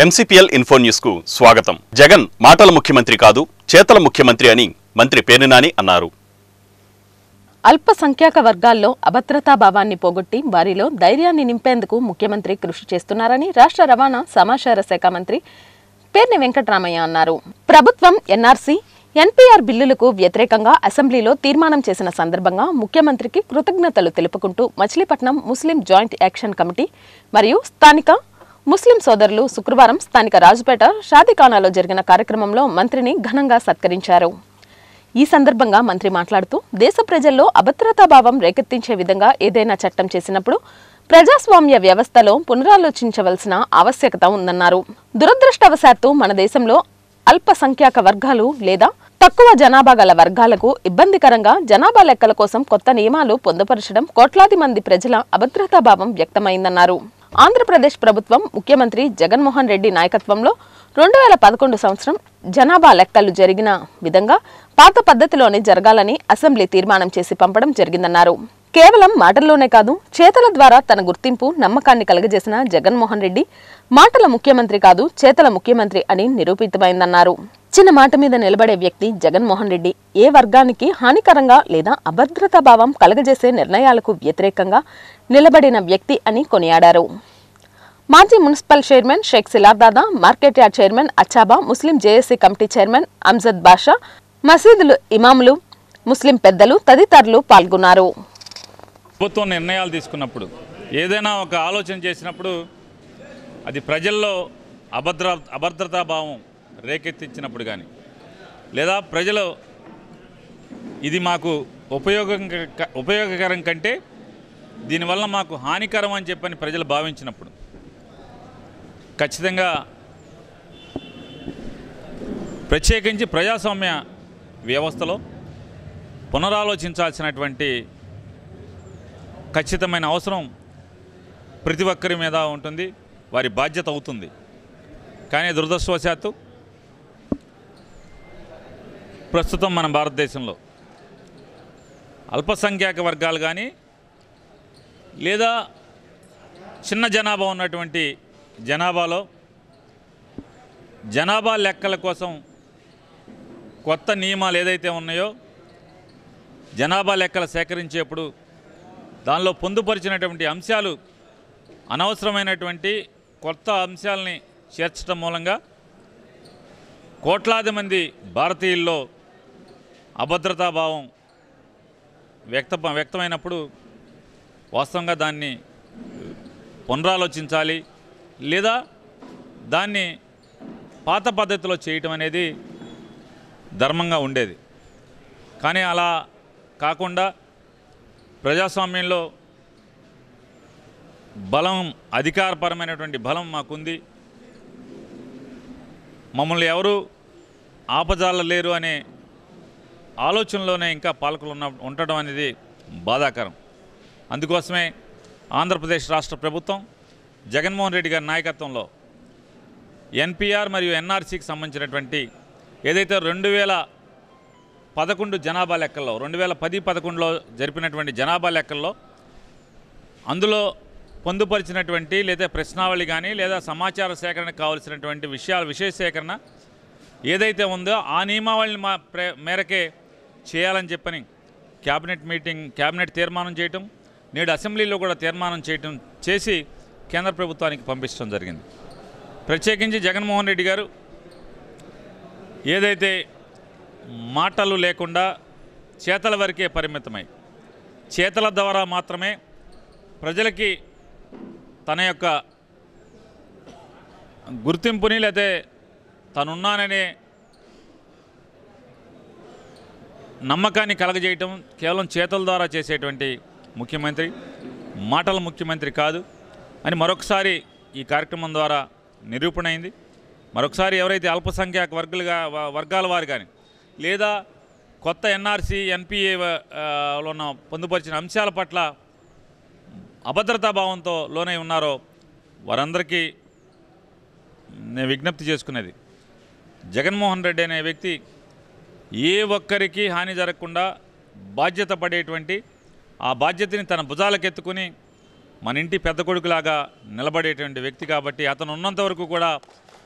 ఎంసీపీఎల్ info news కు స్వాగతం జగన్ మాటల ముఖ్యమంత్రి కాదు చేతల ముఖ్యమంత్రి అని మంత్రి పేర్నినాని అన్నారు అల్పసంఖ్యాక వర్గాల్లో అభద్రతా భావాన్ని పోగొట్టి వారిలో ధైర్యాన్ని నింపేందుకు ముఖ్యమంత్రి కృషి చేస్తున్నారని రాష్ట్ర రవాణా సమాచార శాఖ మంత్రి పేర్ని వెంకటరామయ్య అన్నారు ప్రభుత్వం ఎన్ఆర్సీ ఎన్పీఆర్ బిల్లులకు వ్యతిరేకంగా అసెంబ్లీలో తీర్మానం చేసిన సందర్భంగా ముఖ్యమంత్రికి కృతజ్ఞతలు తెలుపుకుంటూ Machilipatnam Muslim joint action committee మరియు స్థానిక ముస్లిం సోదరులు శుక్రవారం స్థానిక రాజుపేట షాదీఖానాలో జరిగిన కార్యక్రమంలో మంత్రిని ఘనంగా సత్కరించారు ఈ సందర్భంగా మంత్రి మాట్లాడుతూ దేశ ప్రజల్లో అభద్రతా భావం రేకెత్తించే విధంగా ఏదైనా చట్టం చేసినప్పుడు ప్రజాస్వామ్య వ్యవస్థలో పునరాలోచించవలసిన ఆవశ్యకత ఉందన్నారు దురదృష్టవశాత్తు మన దేశంలో అల్పసంఖ్యాక వర్గాలు లేదా తక్కువ జనాభా గల వర్గాలకు ఇబ్బందికరంగా జనాభా లెక్కల కోసం కొత్త నియమాలు పొందుపరచడం కోట్లాది మంది ప్రజల అభద్రతా భావం వ్యక్తమైందన్నారు ఆంధ్రప్రదేశ్ ప్రభుత్వం ముఖ్యమంత్రి జగన్మోహన్ రెడ్డి నాయకత్వంలో రెండు వేల పదకొండు సంవత్సరం జనాభా లెక్కలు జరిగిన విధంగా పాత పద్ధతిలోనే జరగాలని అసెంబ్లీ తీర్మానం చేసి పంపడం జరిగిందన్నారు కేవలం మాటల్లోనే కాదు చేతల ద్వారా తన గుర్తింపు నమ్మకాన్ని కలగజేసిన జగన్మోహన్ రెడ్డి మాటల ముఖ్యమంత్రి కాదు చేతల ముఖ్యమంత్రి అని నిరూపితమైందన్నారు చిన్న మాట మీద నిలబడే వ్యక్తి జగన్మోహన్ రెడ్డి ఏ వర్గానికి హానికరంగా లేదా అభద్రతా భావం కలగజేసే నిర్ణయాలకు వ్యతిరేకంగా నిలబడిన వ్యక్తి అని కొనియాడారు మాజీ municipal chairman Sheikh Silardada market yard chairman Achaba Muslim JAC committee chairman Amjad Basha మసీదులు ఇమాములు ముస్లిం పెద్దలు తదితరులు పాల్గొన్నారు ప్రభుత్వం నిర్ణయాలు తీసుకున్నప్పుడు ఏదైనా ఒక ఆలోచన చేసినప్పుడు అది ప్రజల్లో అభద్ర అభద్రతా భావం రేకెత్తించినప్పుడు కానీ లేదా ప్రజలు ఇది మాకు ఉపయోగం ఉపయోగకరం కంటే దీనివల్ల మాకు హానికరం అని చెప్పని ప్రజలు భావించినప్పుడు ఖచ్చితంగా ప్రత్యేకించి ప్రజాస్వామ్య వ్యవస్థలో పునరాలోచించాల్సినటువంటి ఖచ్చితమైన అవసరం ప్రతి ఒక్కరి మీద ఉంటుంది వారి బాధ్యత అవుతుంది కానీ దురదృష్టవశాత్తు ప్రస్తుతం మన భారతదేశంలో అల్పసంఖ్యాక వర్గాలు కానీ లేదా చిన్న జనాభా ఉన్నటువంటి జనాభాలో జనాభా లెక్కల కోసం కొత్త నియమాలు ఏదైతే ఉన్నాయో జనాభా లెక్కలు సేకరించేప్పుడు దానిలో పొందుపరిచినటువంటి అంశాలు అనవసరమైనటువంటి కొత్త అంశాలని చేర్చడం మూలంగా కోట్లాది మంది భారతీయుల్లో అభద్రతా భావం వ్యక్త వ్యక్తమైనప్పుడు వాస్తవంగా దాన్ని పునరాలోచించాలి లేదా దాన్ని పాత పద్ధతిలో చేయటం అనేది ధర్మంగా ఉండేది కానీ అలా కాకుండా ప్రజాస్వామ్యంలో బలం అధికారపరమైనటువంటి బలం మాకుంది మమ్మల్ని ఎవరు ఆపజాలలేరు అనే ఆలోచనలోనే ఇంకా పాలకులు ఉన్న ఉండటం అనేది బాధాకరం అందుకోసమే ఆంధ్రప్రదేశ్ రాష్ట్ర ప్రభుత్వం జగన్మోహన్ రెడ్డి గారి నాయకత్వంలో ఎన్పిఆర్ మరియు ఎన్ఆర్సీకి సంబంధించినటువంటి ఏదైతే రెండు వేల పదకొండు జనాభా లెక్కల్లో రెండు వేల పది పదకొండులో జరిపినటువంటి జనాభా లెక్కల్లో అందులో పొందుపరిచినటువంటి లేదా ప్రశ్నావళి కానీ లేదా సమాచార సేకరణకు కావలసినటువంటి విషయాల విషయ సేకరణ ఏదైతే ఉందో ఆ నియమావళిని మా ప్రే- మేరకే చేయాలని చెప్పని క్యాబినెట్ మీటింగ్ క్యాబినెట్ తీర్మానం చేయటం నేడు అసెంబ్లీలో కూడా తీర్మానం చేయటం చేసి కేంద్ర ప్రభుత్వానికి పంపించడం జరిగింది ప్రత్యేకించి జగన్మోహన్ రెడ్డి గారు ఏదైతే మాటలు లేకుండా చేతల వరకే పరిమితమై చేతల ద్వారా మాత్రమే ప్రజలకి తన యొక్క గుర్తింపుని లేతే తనున్నాననే నమ్మకాన్ని కలగజేయటం కేవలం చేతల ద్వారా చేసేటువంటి ముఖ్యమంత్రి మాటల ముఖ్యమంత్రి కాదు అని మరొకసారి ఈ కార్యక్రమం ద్వారా నిరూపణ అయింది మరొకసారి ఎవరైతే అల్పసంఖ్యాక వర్గాలుగా వ- వర్గాల వారు కానీ లేదా కొత్త ఎన్ఆర్సీ ఎన్పిఏ లో ఉన్న పొందుపరిచిన అంశాల పట్ల అభద్రతా భావంతో లోనై ఉన్నారో వారందరికీ నేను విజ్ఞప్తి చేసుకునేది జగన్మోహన్ రెడ్డి అనే వ్యక్తి ఏ ఒక్కరికి హాని జరగకుండా బాధ్యత పడేటువంటి ఆ బాధ్యతని తన భుజాలకెత్తుకుని మన ఇంటి పెద్ద కొడుకులాగా నిలబడేటువంటి వ్యక్తి కాబట్టి అతను ఉన్నంత వరకు కూడా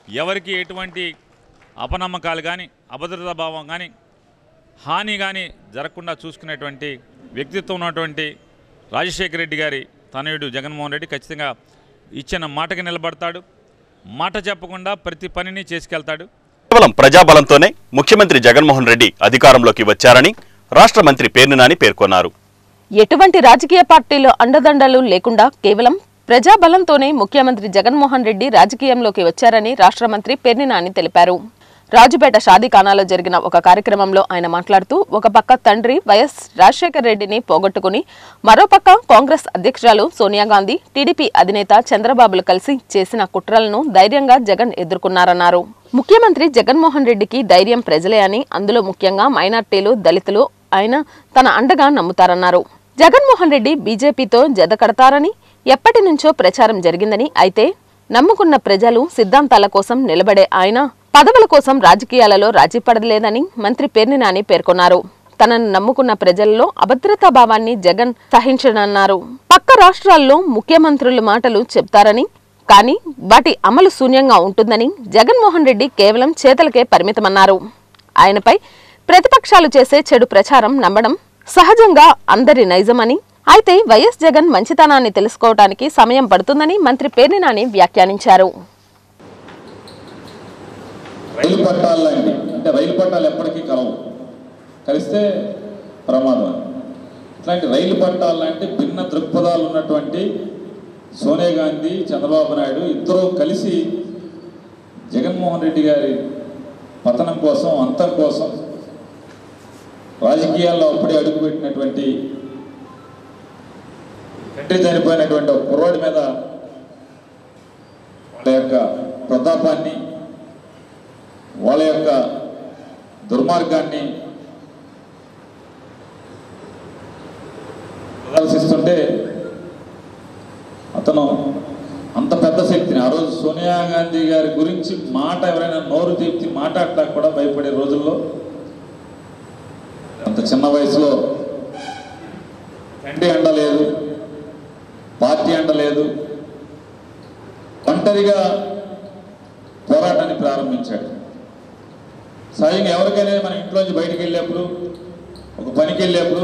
ఎవరికి ఎటువంటి అపనమ్మకాలు కానీ అభద్రతా భావం కానీ హాని కానీ జరగకుండా చూసుకునేటువంటి వ్యక్తిత్వం ఉన్నటువంటి రాజశేఖర రెడ్డి గారి తనయుడు జగన్మోహన్ రెడ్డి ఖచ్చితంగా ఇచ్చిన మాటకి నిలబడతాడు మాట చెప్పకుండా ప్రతి పనిని చేసుకెళ్తాడు కేవలం ప్రజాబలంతోనే ముఖ్యమంత్రి జగన్మోహన్ రెడ్డి అధికారంలోకి వచ్చారని రాష్ట్ర మంత్రి పేర్నినాని పేర్కొన్నారు ఎటువంటి రాజకీయ పార్టీలు అండదండలు లేకుండా కేవలం ప్రజాబలంతోనే ముఖ్యమంత్రి జగన్మోహన్ రెడ్డి రాజకీయంలోకి వచ్చారని రాష్ట్ర మంత్రి పెర్ని నాని తెలిపారు రాజుపేట షాదీఖానాలో జరిగిన ఒక కార్యక్రమంలో ఆయన మాట్లాడుతూ ఒక పక్క తండ్రి వైఎస్ రాజశేఖర్ రెడ్డిని పోగొట్టుకుని మరోపక్క కాంగ్రెస్ అధ్యక్షురాలు సోనియా గాంధీ టీడీపీ అధినేత చంద్రబాబులు కలిసి చేసిన కుట్రలను ధైర్యంగా జగన్ ఎదుర్కొన్నారన్నారు ముఖ్యమంత్రి జగన్మోహన్ రెడ్డికి ధైర్యం ప్రజలే అని అందులో ముఖ్యంగా మైనార్టీలు దళితులు ఆయన తన అండగా నమ్ముతారన్నారు జగన్మోహన్ రెడ్డి బీజేపీతో జత కడతారని ఎప్పటి నుంచో ప్రచారం జరిగిందని అయితే నమ్ముకున్న ప్రజలు సిద్ధాంతాల కోసం నిలబడే ఆయన పదవుల కోసం రాజకీయాలలో రాజీ పడలేదని మంత్రి పేర్ని నాని పేర్కొన్నారు తనను నమ్ముకున్న ప్రజల్లో అభద్రతా భావాన్ని జగన్ సహించనన్నారు పక్క రాష్ట్రాల్లో ముఖ్యమంత్రుల మాటలు చెప్తారని కానీ వాటి అమలు శూన్యంగా ఉంటుందని జగన్మోహన్ రెడ్డి కేవలం చేతలకే పరిమితమన్నారు ఆయనపై ప్రతిపక్షాలు చేసే చెడు ప్రచారం నమ్మడం సహజంగా అందరి నైజమని అయితే వైఎస్ జగన్ మంచితనాన్ని తెలుసుకోవడానికి సమయం పడుతుందని మంత్రి పేర్ని నాని వ్యాఖ్యానించారు రైలు పట్టాలు లాంటి అంటే రైలు పట్టాలు ఎప్పటికీ కలవు కలిస్తే ప్రమాదం ఇట్లాంటి రైలు పట్టాలు లాంటి భిన్న దృక్పథాలు ఉన్నటువంటి సోనియా గాంధీ చంద్రబాబు నాయుడు ఇద్దరూ కలిసి జగన్మోహన్ రెడ్డి గారి పతనం కోసం అంతం కోసం రాజకీయాల్లో అప్పుడే అడుగుపెట్టినటువంటి తండ్రి చనిపోయినటువంటి ఒక కుర్రాడి మీద వాళ్ళ యొక్క ప్రతాపాన్ని వాళ్ళ యొక్క దుర్మార్గాన్ని ప్రదర్శిస్తుంటే అతను అంత పెద్ద శక్తిని ఆ రోజు సోనియా గాంధీ గారి గురించి మాట ఎవరైనా నోరు తీర్చి మాట్లాడటానికి కూడా భయపడే రోజుల్లో అంత చిన్న వయసులో తండ్రి అండ లేదు పార్టీ అండ లేదు ఒంటరిగా పోరాటాన్ని ప్రారంభించాడు సహజంగా ఎవరికైనా మన ఇంట్లోంచి బయటికి వెళ్ళేప్పుడు ఒక పనికి వెళ్ళేప్పుడు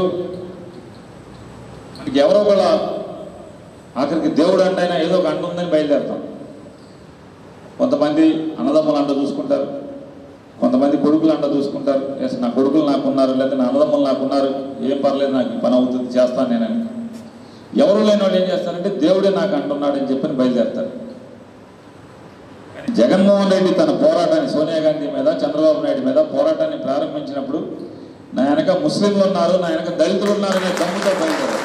మనకి ఎవరో ఒకళ్ళ ఆఖరికి దేవుడు అంటైనా ఏదో ఒక అంట ఉందని బయలుదేరుతాం కొంతమంది అన్నదమ్ములు అంట చూసుకుంటారు కొంతమంది కొడుకులు అంట చూసుకుంటారు ఎస్ నా కొడుకులు నాకున్నారు లేదా నా అన్నదమ్ములు నాకున్నారు ఏం పర్లేదు నాకు ఈ పని అవుతుంది చేస్తాను నేనని ఎవరు లేని వాళ్ళు ఏం చేస్తారంటే దేవుడే నాకు అంటున్నాడు అని చెప్పని బయలుదేరుతారు జగన్మోహన్ రెడ్డి తన పోరాటాన్ని సోనియా గాంధీ మీద చంద్రబాబు నాయుడు మీద పోరాటాన్ని ప్రారంభించినప్పుడు నా వెనక ముస్లింలు ఉన్నారు నా వెనక దళితులు ఉన్నారు అనే దమ్ముతో బయలుదేరారు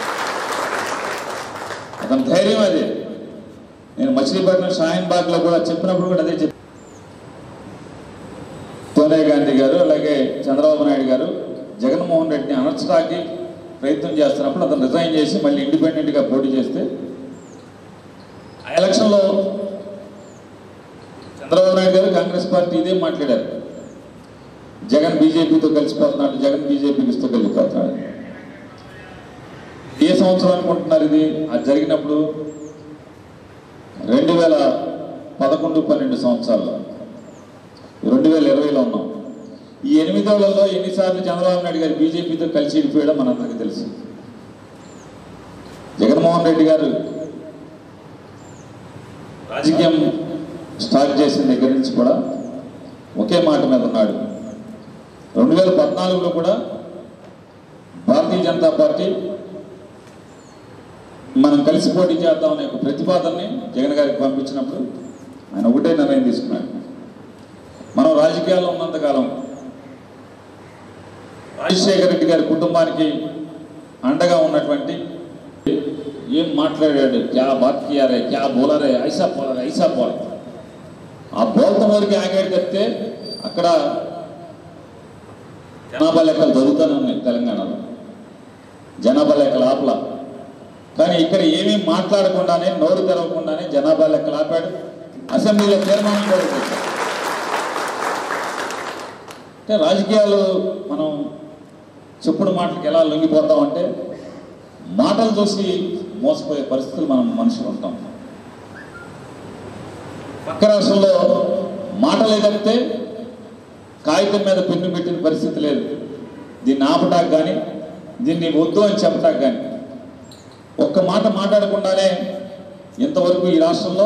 అతని ధైర్యం అది నేను మచిలీపట్నం షాహిన్ బాగ్లో కూడా చెప్పినప్పుడు కూడా అదే చెప్పి సోనియా గాంధీ గారు అలాగే చంద్రబాబు నాయుడు గారు జగన్మోహన్ రెడ్డిని అణర్చడానికి ప్రయత్నం చేస్తున్నప్పుడు అతను రిజైన్ చేసి మళ్ళీ ఇండిపెండెంట్గా పోటీ చేస్తే ఆ ఎలక్షన్లో చంద్రబాబు నాయుడు గారు కాంగ్రెస్ పార్టీ ఇదే మాట్లాడారు జగన్ బీజేపీతో కలిసిపోతున్నాడు జగన్ బీజేపీతో కలిసిపోతున్నాడు ఏ సంవత్సరం అనుకుంటున్నారు ఇది అది జరిగినప్పుడు రెండు వేల పదకొండు పన్నెండు సంవత్సరాల్లో రెండు వేల ఇరవైలో ఉన్నాం ఈ ఎనిమిదేళ్లలో ఎన్నిసార్లు చంద్రబాబు నాయుడు గారు బీజేపీతో కలిసి వెళ్ళిపోయడం మనందరికీ తెలుసు జగన్మోహన్ రెడ్డి గారు రాజకీయం స్టార్ట్ చేసిన దగ్గర నుంచి కూడా ఒకే మాట మీద ఉన్నాడు రెండు వేల పద్నాలుగులో కూడా భారతీయ జనతా పార్టీ మనం కలిసి పోటీ చేద్దామనే ఒక ప్రతిపాదనని జగన్ గారికి పంపించినప్పుడు ఆయన ఒకటే నిర్ణయం తీసుకున్నాడు మనం రాజకీయాల్లో ఉన్నంతకాలం రాజశేఖర రెడ్డి గారి కుటుంబానికి అండగా ఉన్నటువంటి ఏం మాట్లాడాడు క్యా బాత్ కియారే క్యా బోలరే ఐసా బోలరే ఐసా బోల్ ఆ బోల్తం వరకు ఆగాడు తప్పితే అక్కడ జనాభా లెక్కలు జరుగుతూనే ఉన్నాయి తెలంగాణలో జనాభా లెక్కలు ఆపలా కానీ ఇక్కడ ఏమీ మాట్లాడకుండానే నోరు తెరవకుండానే జనాభా లెక్కలు ఆపాడు అసెంబ్లీలో తీర్మానం కూడా చేశాడు అంటే రాజకీయాలు మనం చెప్పుడు మాటలకు ఎలా లొంగిపోతామంటే మాటలు చూసి మోసపోయే పరిస్థితులు మనం మనుషులు ఉంటాం పక్క రాష్ట్రంలో మాటలే తప్పితే కాగితం మీద పెన్ను పెట్టిన పరిస్థితి లేదు దీన్ని ఆపటానికి కానీ దీన్ని వద్దు అని చెప్పటానికి కానీ ఒక్క మాట మాట్లాడకుండానే ఇంతవరకు ఈ రాష్ట్రంలో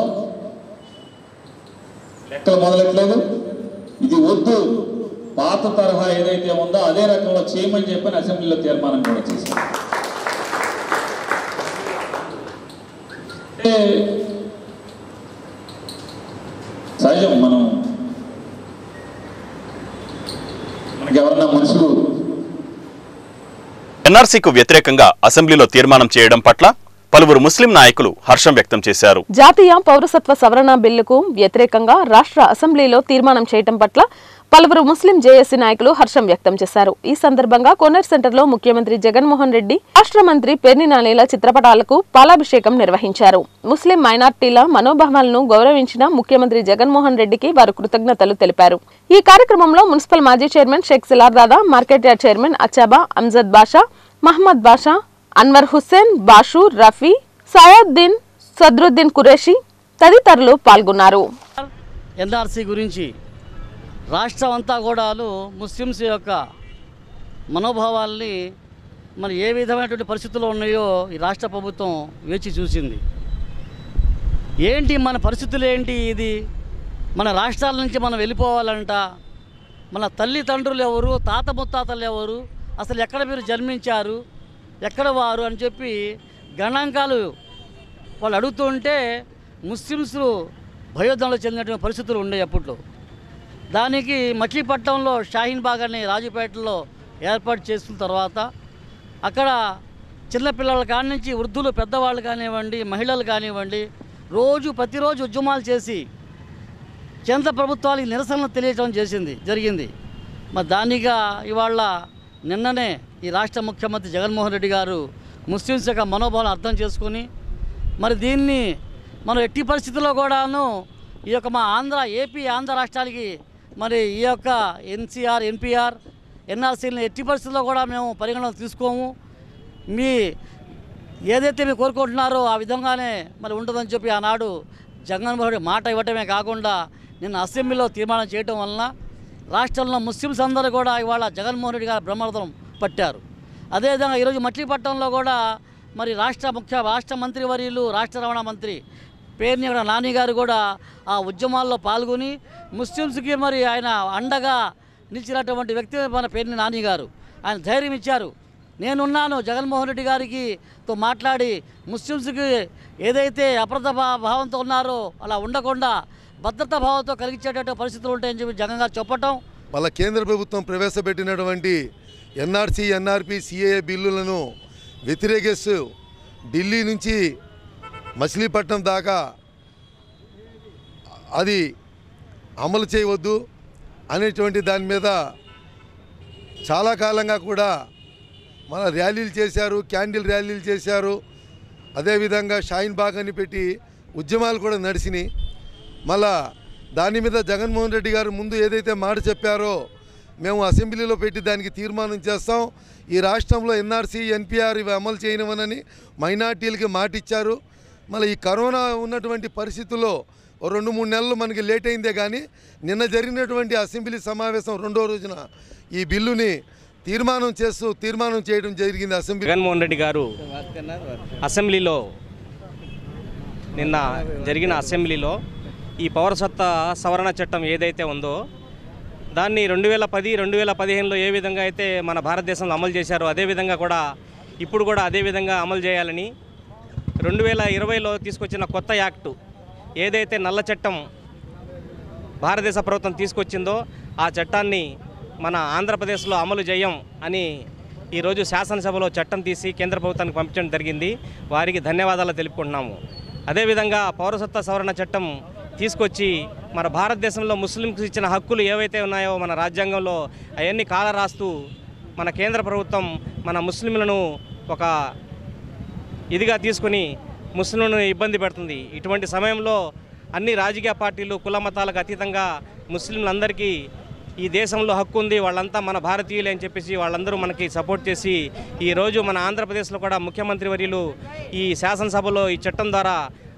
లెక్కలు మొదలెట్లేదు ఇది వద్దు పాత తరహా ఏదైతే ఉందో అదే రకంలో చేయమని చెప్పని అసెంబ్లీలో తీర్మానం కూడా చేశారు అంటే సహజం మనం మనకి ఎవరన్నా మనుషులు ఎన్ఆర్సీకు వ్యతిరేకంగా అసెంబ్లీలో తీర్మానం చేయడం పట్ల పలువురు ముస్లిం నాయకులు హర్షం వ్యక్తం చేశారు జాతీయ పౌరసత్వ సవరణ బిల్లుకు వ్యతిరేకంగా రాష్ట్ర అసెంబ్లీలో తీర్మానం చేయటం పట్ల పలువురు ముస్లిం జేఏసీ నాయకులు హర్షం వ్యక్తం చేశారు ఈ సందర్భంగా కోనేర్ సెంటర్లో ముఖ్యమంత్రి జగన్మోహన్ రెడ్డి రాష్ట్ర మంత్రి పేర్ని నానేల చిత్రపటాలకు పాలాభిషేకం నిర్వహించారు ముస్లిం మైనార్టీల మనోభావాలను గౌరవించిన ముఖ్యమంత్రి జగన్మోహన్ రెడ్డికి వారు కృతజ్ఞతలు తెలిపారు ఈ కార్యక్రమంలో మున్సిపల్ మాజీ chairman Sheikh Silar Dada market yard chairman Achaba Amjad Basha Mohammed Basha Anwar Hussain Bashu Rafi Sayaduddin Sadruddin Qureshi తదితరులు పాల్గొన్నారు ఎన్ఆర్సీ గురించి రాష్ట్రం అంతా కూడాను ముస్లిమ్స్ యొక్క మనోభావాల్ని మరి ఏ విధమైనటువంటి పరిస్థితుల్లో ఉన్నాయో ఈ రాష్ట్ర ప్రభుత్వం వేచి చూసింది ఏంటి మన పరిస్థితులు ఏంటి ఇది మన రాష్ట్రాల నుంచి మనం వెళ్ళిపోవాలంట మన తల్లిదండ్రులు ఎవరు తాత ముత్తాతలు ఎవరు అసలు ఎక్కడ మీరు జన్మించారు ఎక్కడ వారు అని చెప్పి గణాంకాలు వాళ్ళు అడుగుతుంటే ముస్లిమ్స్ భయోధనలు చెందినటువంటి పరిస్థితులు ఉండే అప్పట్లో దానికి మచిలీపట్నంలో షాహీన్ బాగ్ అనే రాజుపేటలో ఏర్పాటు చేసిన తర్వాత అక్కడ చిన్నపిల్లల కాడి నుంచి వృద్ధులు పెద్దవాళ్ళు కానివ్వండి మహిళలు కానివ్వండి రోజు ప్రతిరోజు ఉద్యమాలు చేసి కేంద్ర ప్రభుత్వానికి నిరసనలు తెలియజేయడం చేసింది జరిగింది మరి దానిగా ఇవాళ నిన్ననే ఈ రాష్ట్ర ముఖ్యమంత్రి జగన్మోహన్ రెడ్డి గారు ముస్లిమ్స్ యొక్క మనోభావాలను అర్థం చేసుకొని మరి దీన్ని మనం ఎట్టి పరిస్థితుల్లో కూడాను ఈ యొక్క మా ఆంధ్ర ఏపీ ఆంధ్ర రాష్ట్రాలకి మరి ఈ యొక్క ఎన్సీఆర్ ఎన్పిఆర్ ఎన్ఆర్సీని ఎట్టి పరిస్థితుల్లో కూడా మేము పరిగణలోకి తీసుకోము మీ ఏదైతే మీరు కోరుకుంటున్నారో ఆ విధంగానే మరి ఉంటుందని చెప్పి ఆనాడు జగన్మోహన్ రెడ్డి మాట ఇవ్వటమే కాకుండా నిన్న అసెంబ్లీలో తీర్మానం చేయటం వలన రాష్ట్రంలో ముస్లిమ్స్ అందరూ కూడా ఇవాళ జగన్మోహన్ రెడ్డి గారు బ్రహ్మరథం పట్టారు అదేవిధంగా ఈరోజు మచిలీపట్నంలో కూడా మరి రాష్ట్ర ముఖ్య రాష్ట్ర మంత్రి వర్యులు రాష్ట్ర రవాణా మంత్రి పేరుని కూడా నాని గారు కూడా ఆ ఉద్యమాల్లో పాల్గొని ముస్లిమ్స్కి మరి ఆయన అండగా నిలిచినటువంటి వ్యక్తి మన పేరుని నాని గారు ఆయన ధైర్యం ఇచ్చారు నేనున్నాను జగన్మోహన్ రెడ్డి గారికి తో మాట్లాడి ముస్లిమ్స్కి ఏదైతే అప్రత భా- భావంతో ఉన్నారో అలా ఉండకుండా భద్రతా భావంతో కలిగించేటట్టు పరిస్థితులు ఉంటాయని చెప్పి జగన్ గారు చెప్పటం మళ్ళా కేంద్ర ప్రభుత్వం ప్రవేశపెట్టినటువంటి ఎన్ఆర్సీ ఎన్ఆర్పి సిఏఏ బిల్లులను వ్యతిరేకిస్తూ ఢిల్లీ నుంచి మచిలీపట్నం దాకా అది అమలు చేయవద్దు అనేటువంటి దాని మీద చాలా కాలంగా కూడా మన ర్యాలీలు చేశారు క్యాండిల్ ర్యాలీలు చేశారు అదేవిధంగా షాయిన్ బాగ్ అని పెట్టి ఉద్యమాలు కూడా నడిచినాయి మళ్ళా దాని మీద జగన్మోహన్ రెడ్డి గారు ముందు ఏదైతే మాట చెప్పారో మేము అసెంబ్లీలో పెట్టి దానికి తీర్మానం చేస్తాం ఈ రాష్ట్రంలో ఎన్ఆర్సీ ఎన్పిఆర్ ఇవి అమలు చేయనివనని మైనార్టీలకి మాట ఇచ్చారు మళ్ళీ ఈ కరోనా ఉన్నటువంటి పరిస్థితుల్లో ఓ రెండు మూడు నెలలు మనకి లేట్ అయిందే కానీ నిన్న జరిగినటువంటి అసెంబ్లీ సమావేశం రెండో రోజున ఈ బిల్లుని తీర్మానం చేస్తూ తీర్మానం చేయడం జరిగింది అసెంబ్లీ జగన్మోహన్ రెడ్డి గారు అసెంబ్లీలో నిన్న జరిగిన అసెంబ్లీలో ఈ పౌరసత్వ సవరణ చట్టం ఏదైతే ఉందో దాన్ని రెండు వేల పది రెండు వేల పదిహేనులో ఏ విధంగా అయితే మన భారతదేశంలో అమలు చేశారో అదే విధంగా కూడా ఇప్పుడు కూడా అదే విధంగా అమలు చేయాలని రెండు వేల ఇరవైలో తీసుకొచ్చిన కొత్త యాక్టు ఏదైతే నల్ల చట్టం భారతదేశ ప్రభుత్వం తీసుకొచ్చిందో ఆ చట్టాన్ని మన ఆంధ్రప్రదేశ్లో అమలు చేయం అని ఈరోజు శాసనసభలో చట్టం తీసి కేంద్ర ప్రభుత్వానికి పంపించడం జరిగింది వారికి ధన్యవాదాలు తెలుపుకుంటున్నాము అదేవిధంగా పౌరసత్వ సవరణ చట్టం తీసుకొచ్చి మన భారతదేశంలో ముస్లింలకు ఇచ్చిన హక్కులు ఏవైతే ఉన్నాయో మన రాజ్యాంగంలో అవన్నీ కాల రాస్తూ మన కేంద్ర ప్రభుత్వం మన ముస్లింలను ఒక ఇదిగా తీసుకుని ముస్లింలను ఇబ్బంది పెడుతుంది ఇటువంటి సమయంలో అన్ని రాజకీయ పార్టీలు కుల మతాలకు అతీతంగా ముస్లింలందరికీ ఈ దేశంలో హక్కు ఉంది వాళ్ళంతా మన భారతీయులే అని చెప్పేసి వాళ్ళందరూ మనకి సపోర్ట్ చేసి ఈరోజు మన ఆంధ్రప్రదేశ్లో కూడా ముఖ్యమంత్రి వర్యులు ఈ శాసనసభలో ఈ చట్టం ద్వారా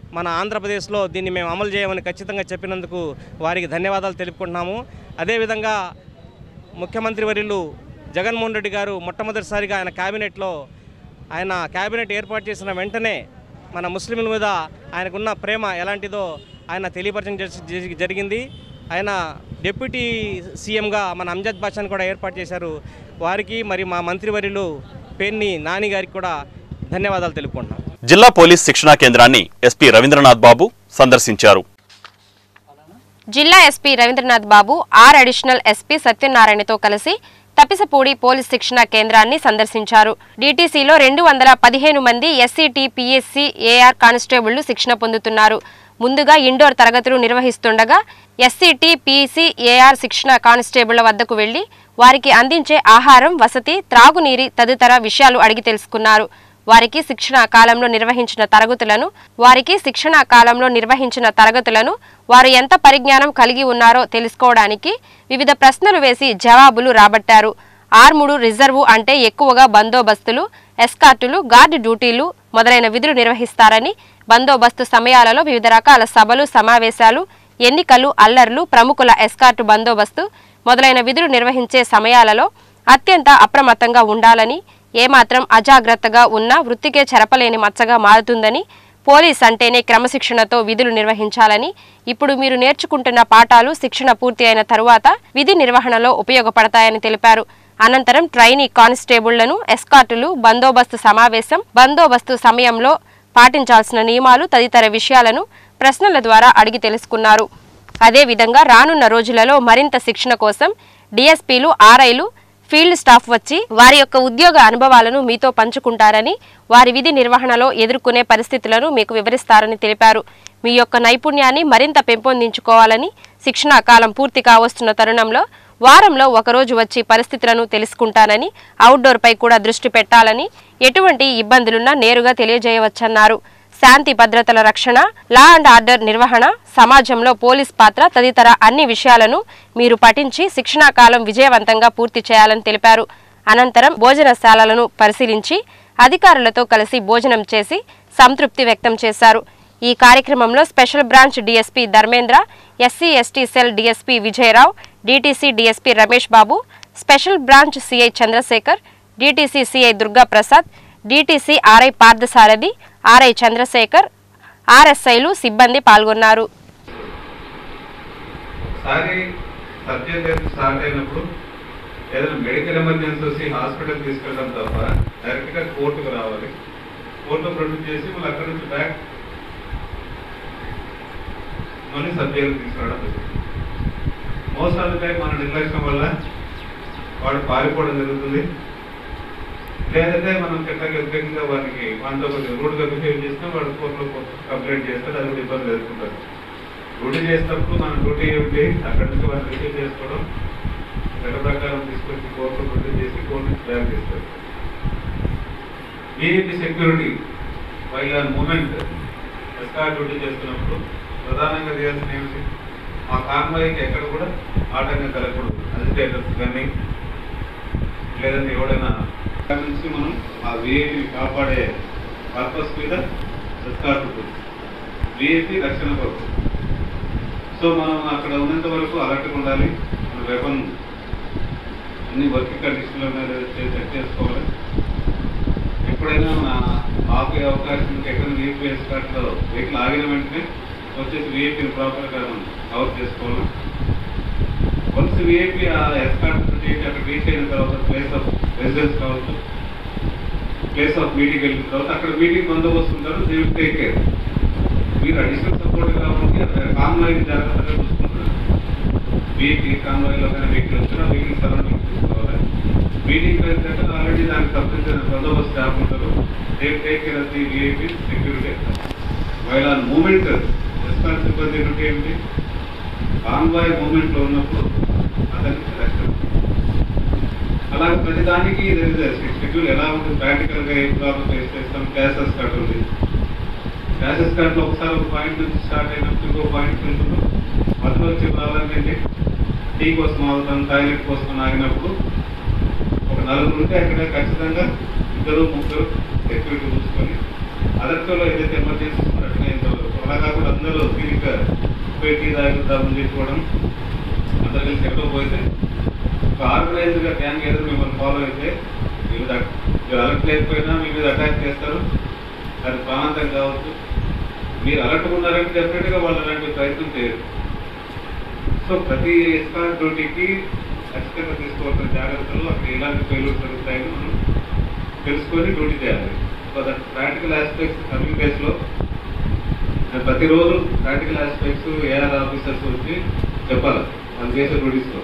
మన ఆంధ్రప్రదేశ్లో దీన్ని మేము అమలు చేయమని ఖచ్చితంగా చెప్పినందుకు వారికి ధన్యవాదాలు తెలుపుకుంటున్నాము అదేవిధంగా ముఖ్యమంత్రి వర్యులు జగన్మోహన్ రెడ్డి గారు మొట్టమొదటిసారిగా ఆయన క్యాబినెట్లో ఆయన క్యాబినెట్ ఏర్పాటు చేసిన వెంటనే మన ముస్లింల మీద ఆయనకున్న ప్రేమ ఎలాంటిదో ఆయన తెలియపరచడం జరి- జరి- జరిగింది ఆయన డిప్యూటీ సీఎంగా మన అంజద్ బాషాను కూడా ఏర్పాటు చేశారు వారికి మరి మా మంత్రివర్యులు పేర్ని నాని గారికి కూడా ధన్యవాదాలు తెలుపుకుంటున్నాం జిల్లా పోలీస్ శిక్షణా కేంద్రాన్ని ఎస్పీ రవీంద్రనాథ్ బాబు సందర్శించారు జిల్లా SP Ravindranath Babu R additional SP సత్యనారాయణతో కలిసి తపిసపూడి పోలీస్ శిక్షణా కేంద్రాన్ని సందర్శించారు డీటీసీలో రెండు వందల పదిహేను మంది ఎస్సీటీ పిఎస్సి ఏఆర్ కానిస్టేబుళ్లు శిక్షణ పొందుతున్నారు ముందుగా ఇండోర్ తరగతులు నిర్వహిస్తుండగా ఎస్సీటీ పీసీ ఏఆర్ శిక్షణ కానిస్టేబుళ్ల వద్దకు వెళ్లి వారికి అందించే ఆహారం వసతి త్రాగునీరు తదితర విషయాలు అడిగి తెలుసుకున్నారు వారికి శిక్షణ కాలంలో నిర్వహించిన తరగతులను వారికి శిక్షణ కాలంలో నిర్వహించిన తరగతులను వారు ఎంత పరిజ్ఞానం కలిగి ఉన్నారో తెలుసుకోవడానికి వివిధ ప్రశ్నలు వేసి జవాబులు రాబట్టారు ఆర్ముడు రిజర్వు అంటే ఎక్కువగా బందోబస్తులు ఎస్కార్టులు గార్డు డ్యూటీలు మొదలైన విధులు నిర్వహిస్తారని బందోబస్తు సమయాలలో వివిధ రకాల సభలు సమావేశాలు ఎన్నికలు అల్లర్లు ప్రముఖుల ఎస్కార్టు బందోబస్తు మొదలైన విధులు నిర్వహించే సమయాలలో అత్యంత అప్రమత్తంగా ఉండాలని ఏమాత్రం అజాగ్రత్తగా ఉన్నా వృత్తికే చెరపలేని మచ్చగా మారుతుందని పోలీస్ అంటేనే క్రమశిక్షణతో విధులు నిర్వహించాలని ఇప్పుడు మీరు నేర్చుకుంటున్న పాఠాలు శిక్షణ పూర్తి అయిన తరువాత విధి నిర్వహణలో ఉపయోగపడతాయని తెలిపారు అనంతరం ట్రైనీ కానిస్టేబుళ్లను ఎస్కార్టులు బందోబస్తు సమావేశం బందోబస్తు సమయంలో పాటించాల్సిన నియమాలు తదితర విషయాలను ప్రశ్నల ద్వారా అడిగి తెలుసుకున్నారు అదేవిధంగా రానున్న రోజులలో మరింత శిక్షణ కోసం డిఎస్పీలు ఆర్ఐలు ఫీల్డ్ స్టాఫ్ వచ్చి వారి యొక్క ఉద్యోగ అనుభవాలను మీతో పంచుకుంటారని వారి విధి నిర్వహణలో ఎదుర్కొనే పరిస్థితులను మీకు వివరిస్తారని తెలిపారు మీ యొక్క నైపుణ్యాన్ని మరింత పెంపొందించుకోవాలని శిక్షణా కాలం పూర్తి కావస్తున్న తరుణంలో వారంలో ఒకరోజు వచ్చి పరిస్థితులను తెలుసుకుంటానని అవుట్డోర్ పై కూడా దృష్టి పెట్టాలని ఎటువంటి ఇబ్బందులున్నా నేరుగా తెలియజేయవచ్చన్నారు శాంతి భద్రతల రక్షణ లా అండ్ ఆర్డర్ నిర్వహణ సమాజంలో పోలీస్ పాత్ర తదితర అన్ని విషయాలను మీరు పఠించి శిక్షణా కాలం విజయవంతంగా పూర్తి చేయాలని తెలిపారు అనంతరం భోజనశాలలను పరిశీలించి అధికారులతో కలిసి భోజనం చేసి సంతృప్తి వ్యక్తం చేశారు ఈ కార్యక్రమంలో special branch DSP Dharmendra SC ST cell DSP Vijayarao DTC DSP Ramesh Babu special branch CI Chandrasekhar DTC CI Durga Prasad DTC RI Parthasarathi RI Chandrasekhar ఆర్ఎస్ఐలు సిబ్బంది పాల్గొన్నారు ఒకసారి సబ్జెక్ట్ అనేది స్టార్ట్ అయినప్పుడు ఏదైనా మెడికల్ ఎమర్జెన్సీ వచ్చి హాస్పిటల్ తీసుకెళ్ళడం తప్ప డైరెక్ట్గా కోర్టుకు రావాలి కోర్టులో ప్రొడ్యూస్ చేసి మళ్ళీ అక్కడి నుంచి బ్యాక్ మళ్ళీ సబ్జెక్ట్ తీసుకురావడం జరుగుతుంది మోస్ట్ ఆఫ్ ద టైం మన నిర్లక్ష్యం వల్ల వాడు పారిపోవడం జరుగుతుంది లేదంటే మనం చట్టంగా వ్యతిరేకంగా వారికి మనతో కొంచెం రూడ్గా బిహేవ్ చేసినా వాడు కోర్టులో కంప్లైంట్ చేస్తాడు అది కూడా ఇబ్బంది ఎదుర్కొంటారు డ్యూటీ చేసినప్పుడు మన డ్యూటీ ఏమిటి అక్కడి నుంచి వాళ్ళు రిసీవ్ చేసుకోవడం చట్ట ప్రకారం తీసుకొచ్చి కోర్టు ప్రొడ్యూస్ చేసి కోర్టు నుంచి బ్యాక్ చేస్తారు VIP security while on movement escort duty చేస్తున్నప్పుడు ప్రధానంగా చేయాల్సిన ఏమిటి మా కాన్వాయికి ఎక్కడ కూడా ఆటంకం కలగకూడదు అజిటేటర్స్ కానీ లేదంటే ఎవడైనా అక్కడి నుంచి మనం ఆ విఐపి కాపాడే పర్పస్ మీద ఎస్కార్ ఉంటుంది విఐపి రక్షణ కొరకు సో మనం అక్కడ ఉన్నంత వరకు అలర్ట్గా ఉండాలి మన వెపన్ అన్ని వర్కింగ్ కండిషన్లో చెక్ చేసుకోవాలి ఎప్పుడైనా మన ఆపే అవకాశం ఉంటే ఎక్కడ వీపీ ఎస్కార్ట్లో వెహికల్ ఆగిన వెంటనే వచ్చేసి విఐపీని ప్రాపర్గా మనం కవర్ చేసుకోవాలి వన్స్ విఐపీ ఆ ఎస్కార్ట్ చేసి అక్కడ రీచ్ అయిన తర్వాత ప్లేస్ ఆఫ్ రెసిడెన్స్ కావచ్చు ప్లేస్ ఆఫ్ మీటింగ్ వెళ్ళిన తర్వాత అక్కడ మీటింగ్ బందోబస్తు ఉంటారు దే విల్ టేక్ కేర్ మీరు అడిషనల్ సపోర్ట్ కాబట్టి అక్కడ కాన్వాయ్ జాగ్రత్తగా చూసుకుంటున్నారు వీటి కాన్వాయ్లో కానీ వెహికల్ వచ్చినా వెహికల్ సరౌండింగ్ చూసుకోవాలి మీటింగ్ వెళ్తే ఆల్రెడీ దానికి సంబంధించిన బందోబస్తు స్టాఫ్ ఉంటారు they take care of the VIP security while on movement escort సిబ్బంది డ్యూటీ ఏమిటి కాన్వాయ్ మూమెంట్ లో ఉన్నప్పుడు అతనికి రక్షణ అలాగే ప్రతిదానికి షెడ్యూల్ ఎలా ఉంటుంది ప్రాక్టికల్ గా ఏం ప్రాబ్లం ఫేస్ చేస్తాం క్లాసెస్ కట్ ఉంది క్లాసెస్ కట్ లో ఒకసారి ఒక పాయింట్ నుంచి స్టార్ట్ అయినప్పుడు ఇంకో పాయింట్ వెళ్తుంది మధ్యలో వచ్చే ప్రాబ్లం ఏంటి టీ కోసం అవుతాం టాయిలెట్ కోసం ఆగినప్పుడు ఒక నలుగురు ఉంటే అక్కడ ఖచ్చితంగా ఇద్దరు ముగ్గురు సెక్యూరిటీ చూసుకొని అదర్తో ఏదైతే ఎమర్జెన్సీ ఉన్నట్టుగా ఇంతవరకు అలా కాకుండా అందరూ తీరిక పెట్టి తాగుతామని చెప్పుకోవడం అందరు కలిసి ఎక్కడో పోతే ఒక ఆర్గనైజ్డ్గా గ్యాంగ్ ఏదో మిమ్మల్ని ఫాలో అయితే మీ మీద మీరు అలర్ట్ లేకపోయినా మీ మీద అటాక్ చేస్తారు అది ప్రాణాంతం కావచ్చు మీరు అలర్ట్ ఉన్నారంటే డెఫినెట్గా వాళ్ళు అలాంటి ప్రయత్నం చేయరు సో ప్రతి ఎస్కార్ డ్యూటీకి ఖచ్చితంగా తీసుకోవాల్సిన జాగ్రత్తలు అక్కడ ఎలాంటి ఫెయిల్యూర్ జరుగుతాయని మనం తెలుసుకొని డ్యూటీ చేయాలి so that practical aspects coming డేస్లో నేను ప్రతిరోజు ప్రాక్టికల్ ఆస్పెక్ట్స్ ఏఆర్ ఆఫీసర్స్ వచ్చి చెప్పాలి వాళ్ళు చేసే డ్యూటీస్లో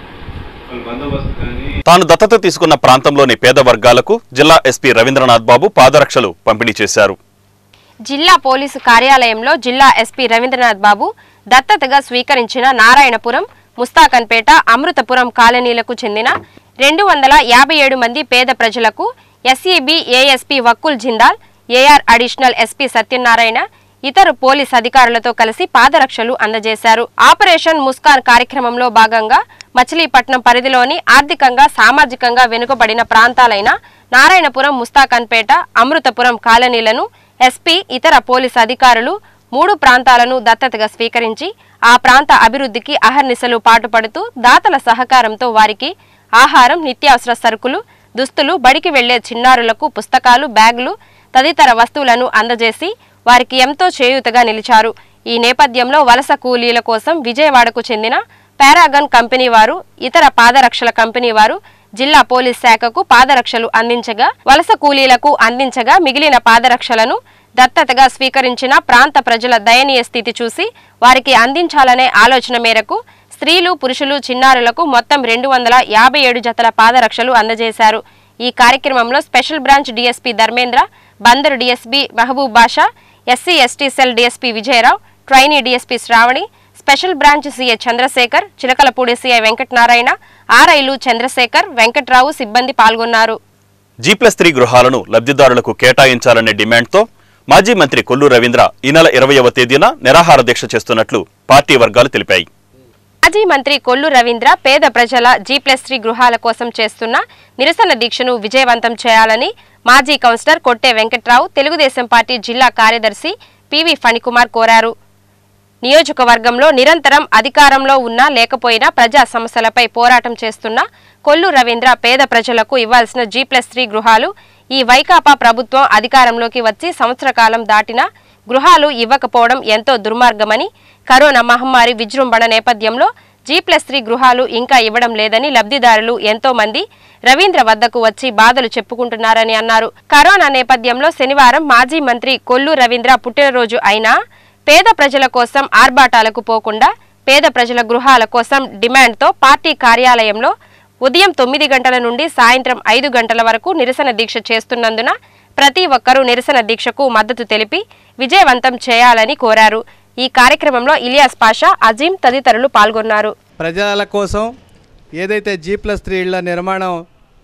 వాళ్ళ బందోబస్తు కానీ తాను దత్తత తీసుకున్న ప్రాంతంలోని పేద వర్గాలకు జిల్లా ఎస్పీ రవీంద్రనాథ్ బాబు పాదరక్షలు పంపిణీ చేశారు జిల్లా పోలీసు కార్యాలయంలో జిల్లా ఎస్పీ రవీంద్రనాథ్ బాబు దత్తతగా స్వీకరించిన నారాయణపురం ముస్తాకన్పేట అమృతపురం కాలనీలకు చెందిన రెండు వందల యాభై ఏడు మంది పేద ప్రజలకు SEB ASP Vakul Jindal AR additional SP Satyanarayana ఇతర పోలీస్ అధికారులతో కలిసి పాదరక్షలు అందజేశారు ఆపరేషన్ ముస్కాన్ కార్యక్రమంలో భాగంగా మచిలీపట్నం పరిధిలోని ఆర్థికంగా సామాజికంగా వెనుకబడిన ప్రాంతాలైన నారాయణపురం ముస్తాకన్పేట అమృతపురం కాలనీలను ఎస్పీ ఇతర పోలీస్ అధికారులు మూడు ప్రాంతాలను దత్తతగా స్వీకరించి ఆ ప్రాంత అభివృద్ధికి అహర్నిశలు పాటుపడుతూ దాతల సహకారంతో వారికి ఆహారం నిత్యావసర సరుకులు దుస్తులు బడికి వెళ్లే చిన్నారులకు పుస్తకాలు బ్యాగులు తదితర వస్తువులను అందజేసి వారికి ఎంతో చేయూతగా నిలిచారు ఈ నేపథ్యంలో వలస కూలీల కోసం విజయవాడకు చెందిన పారాగన్ కంపెనీ వారు ఇతర పాదరక్షల కంపెనీ వారు జిల్లా పోలీస్ శాఖకు పాదరక్షలు అందించగా వలస కూలీలకు అందించగా మిగిలిన పాదరక్షలను దత్తతగా స్వీకరించిన ప్రాంత ప్రజల దయనీయ స్థితి చూసి వారికి అందించాలనే ఆలోచన మేరకు స్త్రీలు పురుషులు చిన్నారులకు మొత్తం రెండు వందల యాభై ఏడు జతల పాదరక్షలు అందజేశారు ఈ కార్యక్రమంలో special branch DSP Dharmendra Bandar DSP Mahaboob Basha SC ST cell DSP Vijayarao trainee DSP Sravani special branch CA Chandrasekhar Chilakalapudi CI Venkatanarayana ఆర్ఐలు చంద్రశేఖర్ వెంకట్రావు సిబ్బంది పాల్గొన్నారు జీ ప్లస్ త్రీ గృహాలను లబ్ధిదారులకు కేటాయించాలనే డిమాండ్తో మాజీ మంత్రి కొల్లు రవీంద్ర ఈ నెల ఇరవయవ తేదీన నిరాహార దీక్ష చేస్తున్నట్లు పార్టీ వర్గాలు తెలిపాయి మాజీ మంత్రి కొల్లు రవీంద్ర పేద ప్రజల జీ ప్లస్ త్రీ గృహాల కోసం చేస్తున్న నిరసన దీక్షను విజయవంతం చేయాలని మాజీ కౌన్సిలర్ కొట్టే వెంకట్రావు తెలుగుదేశం పార్టీ జిల్లా కార్యదర్శి పివి ఫణికుమార్ కోరారు నియోజకవర్గంలో నిరంతరం అధికారంలో ఉన్నా లేకపోయినా ప్రజా సమస్యలపై పోరాటం చేస్తున్న కొల్లు రవీంద్ర పేద ప్రజలకు ఇవ్వాల్సిన జీ ప్లస్ త్రీ గృహాలు ఈ వైకాపా ప్రభుత్వం అధికారంలోకి వచ్చి సంవత్సర కాలం దాటినా గృహాలు ఇవ్వకపోవడం ఎంతో దుర్మార్గమని కరోనా మహమ్మారి విజృంభణ నేపథ్యంలో జీ ప్లస్ త్రీ గృహాలు ఇంకా ఇవ్వడం లేదని లబ్ధిదారులు ఎంతో మంది రవీంద్ర వద్దకు వచ్చి బాధలు చెప్పుకుంటున్నారని అన్నారు కరోనా నేపథ్యంలో శనివారం మాజీ మంత్రి కొల్లు రవీంద్ర పుట్టినరోజు అయినా పేద ప్రజల కోసం ఆర్భాటాలకు పోకుండా పేద ప్రజల గృహాల కోసం డిమాండ్తో పార్టీ కార్యాలయంలో ఉదయం తొమ్మిది గంటల నుండి సాయంత్రం ఐదు గంటల వరకు నిరసన దీక్ష చేస్తున్నందున ప్రతి ఒక్కరూ నిరసన దీక్షకు మద్దతు తెలిపి విజయవంతం చేయాలని కోరారు ఈ కార్యక్రమంలో ఇలియాస్ పాషా అజీం తదితరులు పాల్గొన్నారు ప్రజల కోసం ఏదైతే జీ ప్లస్ త్రీ ఇళ్ల నిర్మాణం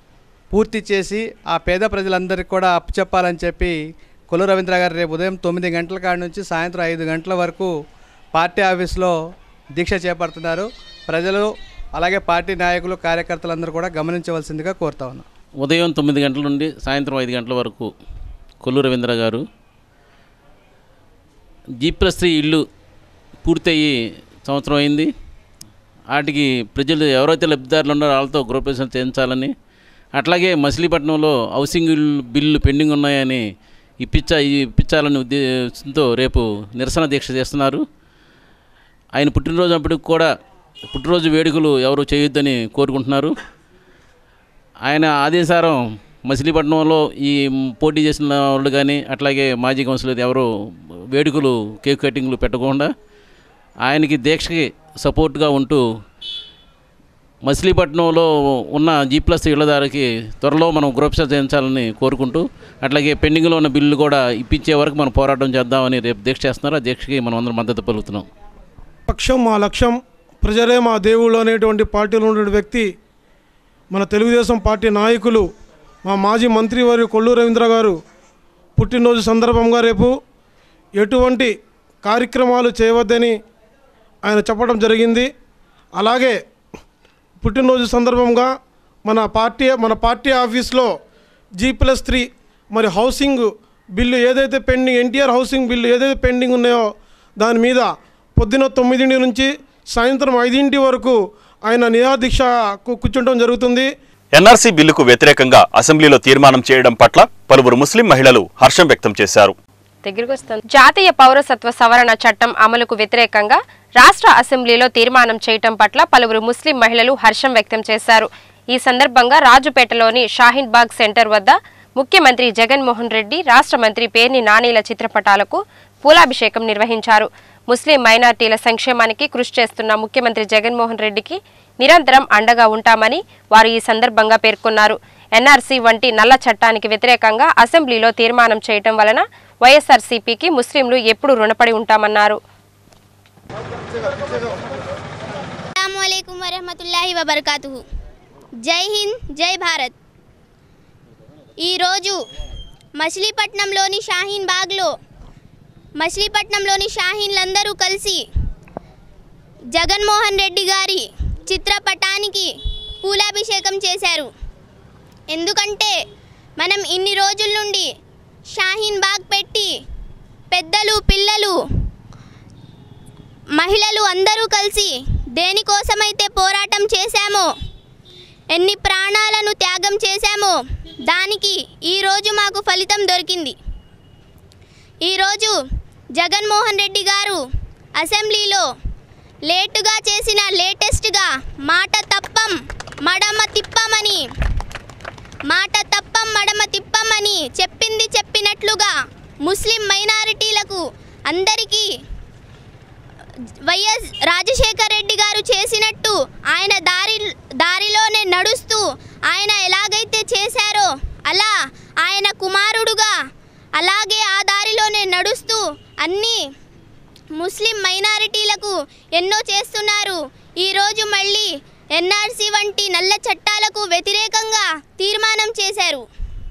పూర్తి చేసి ఆ పేద ప్రజలందరికీ కూడా అప్పచెప్పాలని చెప్పి కొల్లు రవీంద్ర గారు రేపు ఉదయం తొమ్మిది గంటల కాడ నుంచి సాయంత్రం ఐదు గంటల వరకు పార్టీ ఆఫీస్లో దీక్ష చేపడుతున్నారు ప్రజలు అలాగే పార్టీ నాయకులు కార్యకర్తలందరూ కూడా గమనించవలసిందిగా కోరుతా ఉన్నాం ఉదయం తొమ్మిది గంటల నుండి సాయంత్రం ఐదు గంటల వరకు కొల్లు రవీంద్ర గారు జీ ప్లస్ త్రీ ఇల్లు పూర్తయ్యి సంవత్సరం అయింది వాటికి ప్రజలు ఎవరైతే లబ్ధిదారులు ఉన్నారో వాళ్ళతో గృహప్రవేశం చేయించాలని అట్లాగే మచిలీపట్నంలో హౌసింగ్ ఇల్లు బిల్లు పెండింగ్ ఉన్నాయని ఇప్పించా ఇప్పించాలని ఉద్దేశంతో రేపు నిరసన దీక్ష చేస్తున్నారు ఆయన పుట్టినరోజు అప్పటికి కూడా పుట్టినరోజు వేడుకలు ఎవరు చేయొద్దని కోరుకుంటున్నారు ఆయన ఆదేశారం మచిలీపట్నంలో ఈ పోటీ చేసిన వాళ్ళు కానీ అట్లాగే మాజీ కౌన్సిలర్ ఎవరు వేడుకలు కేక్ కటింగ్లు పెట్టకుండా ఆయనకి దీక్షకి సపోర్ట్గా ఉంటూ మచిలీపట్నంలో ఉన్న జీ ప్లస్ ఇళ్లదారికి త్వరలో మనం గృహప్రవేశం చేయించాలని కోరుకుంటూ అట్లాగే పెండింగ్లో ఉన్న బిల్లు కూడా ఇప్పించే వరకు మనం పోరాటం చేద్దామని రేపు దీక్ష చేస్తున్నారు ఆ దీక్షకి మనం అందరం మద్దతు పలుకుతున్నాం పక్షం మా లక్ష్యం ప్రజలే మా దేవుళ్ళు అనేటువంటి పార్టీలో ఉన్న వ్యక్తి మన తెలుగుదేశం పార్టీ నాయకులు మా మాజీ మంత్రివారి కొల్లు రవీంద్ర గారు పుట్టినరోజు సందర్భంగా రేపు ఎటువంటి కార్యక్రమాలు చేయవద్దని ఆయన చెప్పడం జరిగింది అలాగే పుట్టినరోజు సందర్భంగా మన పార్టీ మన పార్టీ ఆఫీస్లో జీ ప్లస్ త్రీ మరి హౌసింగ్ బిల్లు ఏదైతే పెండింగ్ ఎన్టీఆర్ హౌసింగ్ బిల్లు ఏదైతే పెండింగ్ ఉన్నాయో దాని మీద పొద్దున తొమ్మిదింటి నుంచి సాయంత్రం ఐదింటి వరకు ఆయన నిరాదీక్ష కు- కూర్చుంటం జరుగుతుంది ఎన్ఆర్సీ బిల్లుకు వ్యతిరేకంగా అసెంబ్లీలో తీర్మానం చేయడం పట్ల పలువురు ముస్లిం మహిళలు హర్షం వ్యక్తం చేశారు దగ్గరికి వస్తాను జాతీయ పౌరసత్వ సవరణ చట్టం అమలుకు వ్యతిరేకంగా రాష్ట్ర అసెంబ్లీలో తీర్మానం చేయటం పట్ల పలువురు ముస్లిం మహిళలు హర్షం వ్యక్తం చేశారు ఈ సందర్భంగా రాజుపేటలోని షాహీన్ బాగ్ సెంటర్ వద్ద ముఖ్యమంత్రి జగన్మోహన్ రెడ్డి రాష్ట్ర మంత్రి పేర్ని నానీల చిత్రపటాలకు పూలాభిషేకం నిర్వహించారు ముస్లిం మైనార్టీల సంక్షేమానికి కృషి చేస్తున్న ముఖ్యమంత్రి జగన్మోహన్ రెడ్డికి నిరంతరం అండగా ఉంటామని వారు ఈ సందర్భంగా పేర్కొన్నారు ఎన్ఆర్సీ వంటి నల్ల చట్టానికి వ్యతిరేకంగా అసెంబ్లీలో తీర్మానం చేయటం వలన వైఎస్ఆర్సీపీకి ముస్లింలు ఎప్పుడు రుణపడి ఉంటామన్నారు అస్సలాముఅలైకుం వరహమతుల్లాహి వబర్కాతుహు జై హింద్ జై భారత్ ఈరోజు మచిలీపట్నంలోని షాహీన్ బాగ్లో మచిలీపట్నంలోని షాహీన్లందరూ కలిసి జగన్మోహన్ రెడ్డి గారి చిత్రపటానికి పూలాభిషేకం చేశారు ఎందుకంటే మనం ఇన్ని రోజుల నుండి షాహీన్ బాగ్ పెట్టి పెద్దలు పిల్లలు మహిళలు అందరూ కలిసి దేనికోసమైతే పోరాటం చేశామో ఎన్ని ప్రాణాలను త్యాగం చేశామో దానికి ఈరోజు మాకు ఫలితం దొరికింది ఈరోజు జగన్మోహన్ రెడ్డి గారు అసెంబ్లీలో లేటుగా చేసిన లేటెస్ట్గా మాట తప్పం మడమ తిప్పమని మాట తప్పం మడమ తిప్పమని చెప్పింది చెప్పినట్లుగా ముస్లిం మైనారిటీలకు అందరికీ వైఎస్ రాజశేఖర రెడ్డి గారు చేసినట్టు ఆయన దారి దారిలోనే నడుస్తూ ఆయన ఎలాగైతే చేశారో అలా ఆయన కుమారుడుగా అలాగే ఆ దారిలోనే నడుస్తూ అన్ని ముస్లిం మైనారిటీలకు ఎన్నో చేస్తున్నారు ఈరోజు మళ్ళీ ఎన్ఆర్సీ వంటి నల్ల చట్టాలకు వ్యతిరేకంగా తీర్మానం చేశారు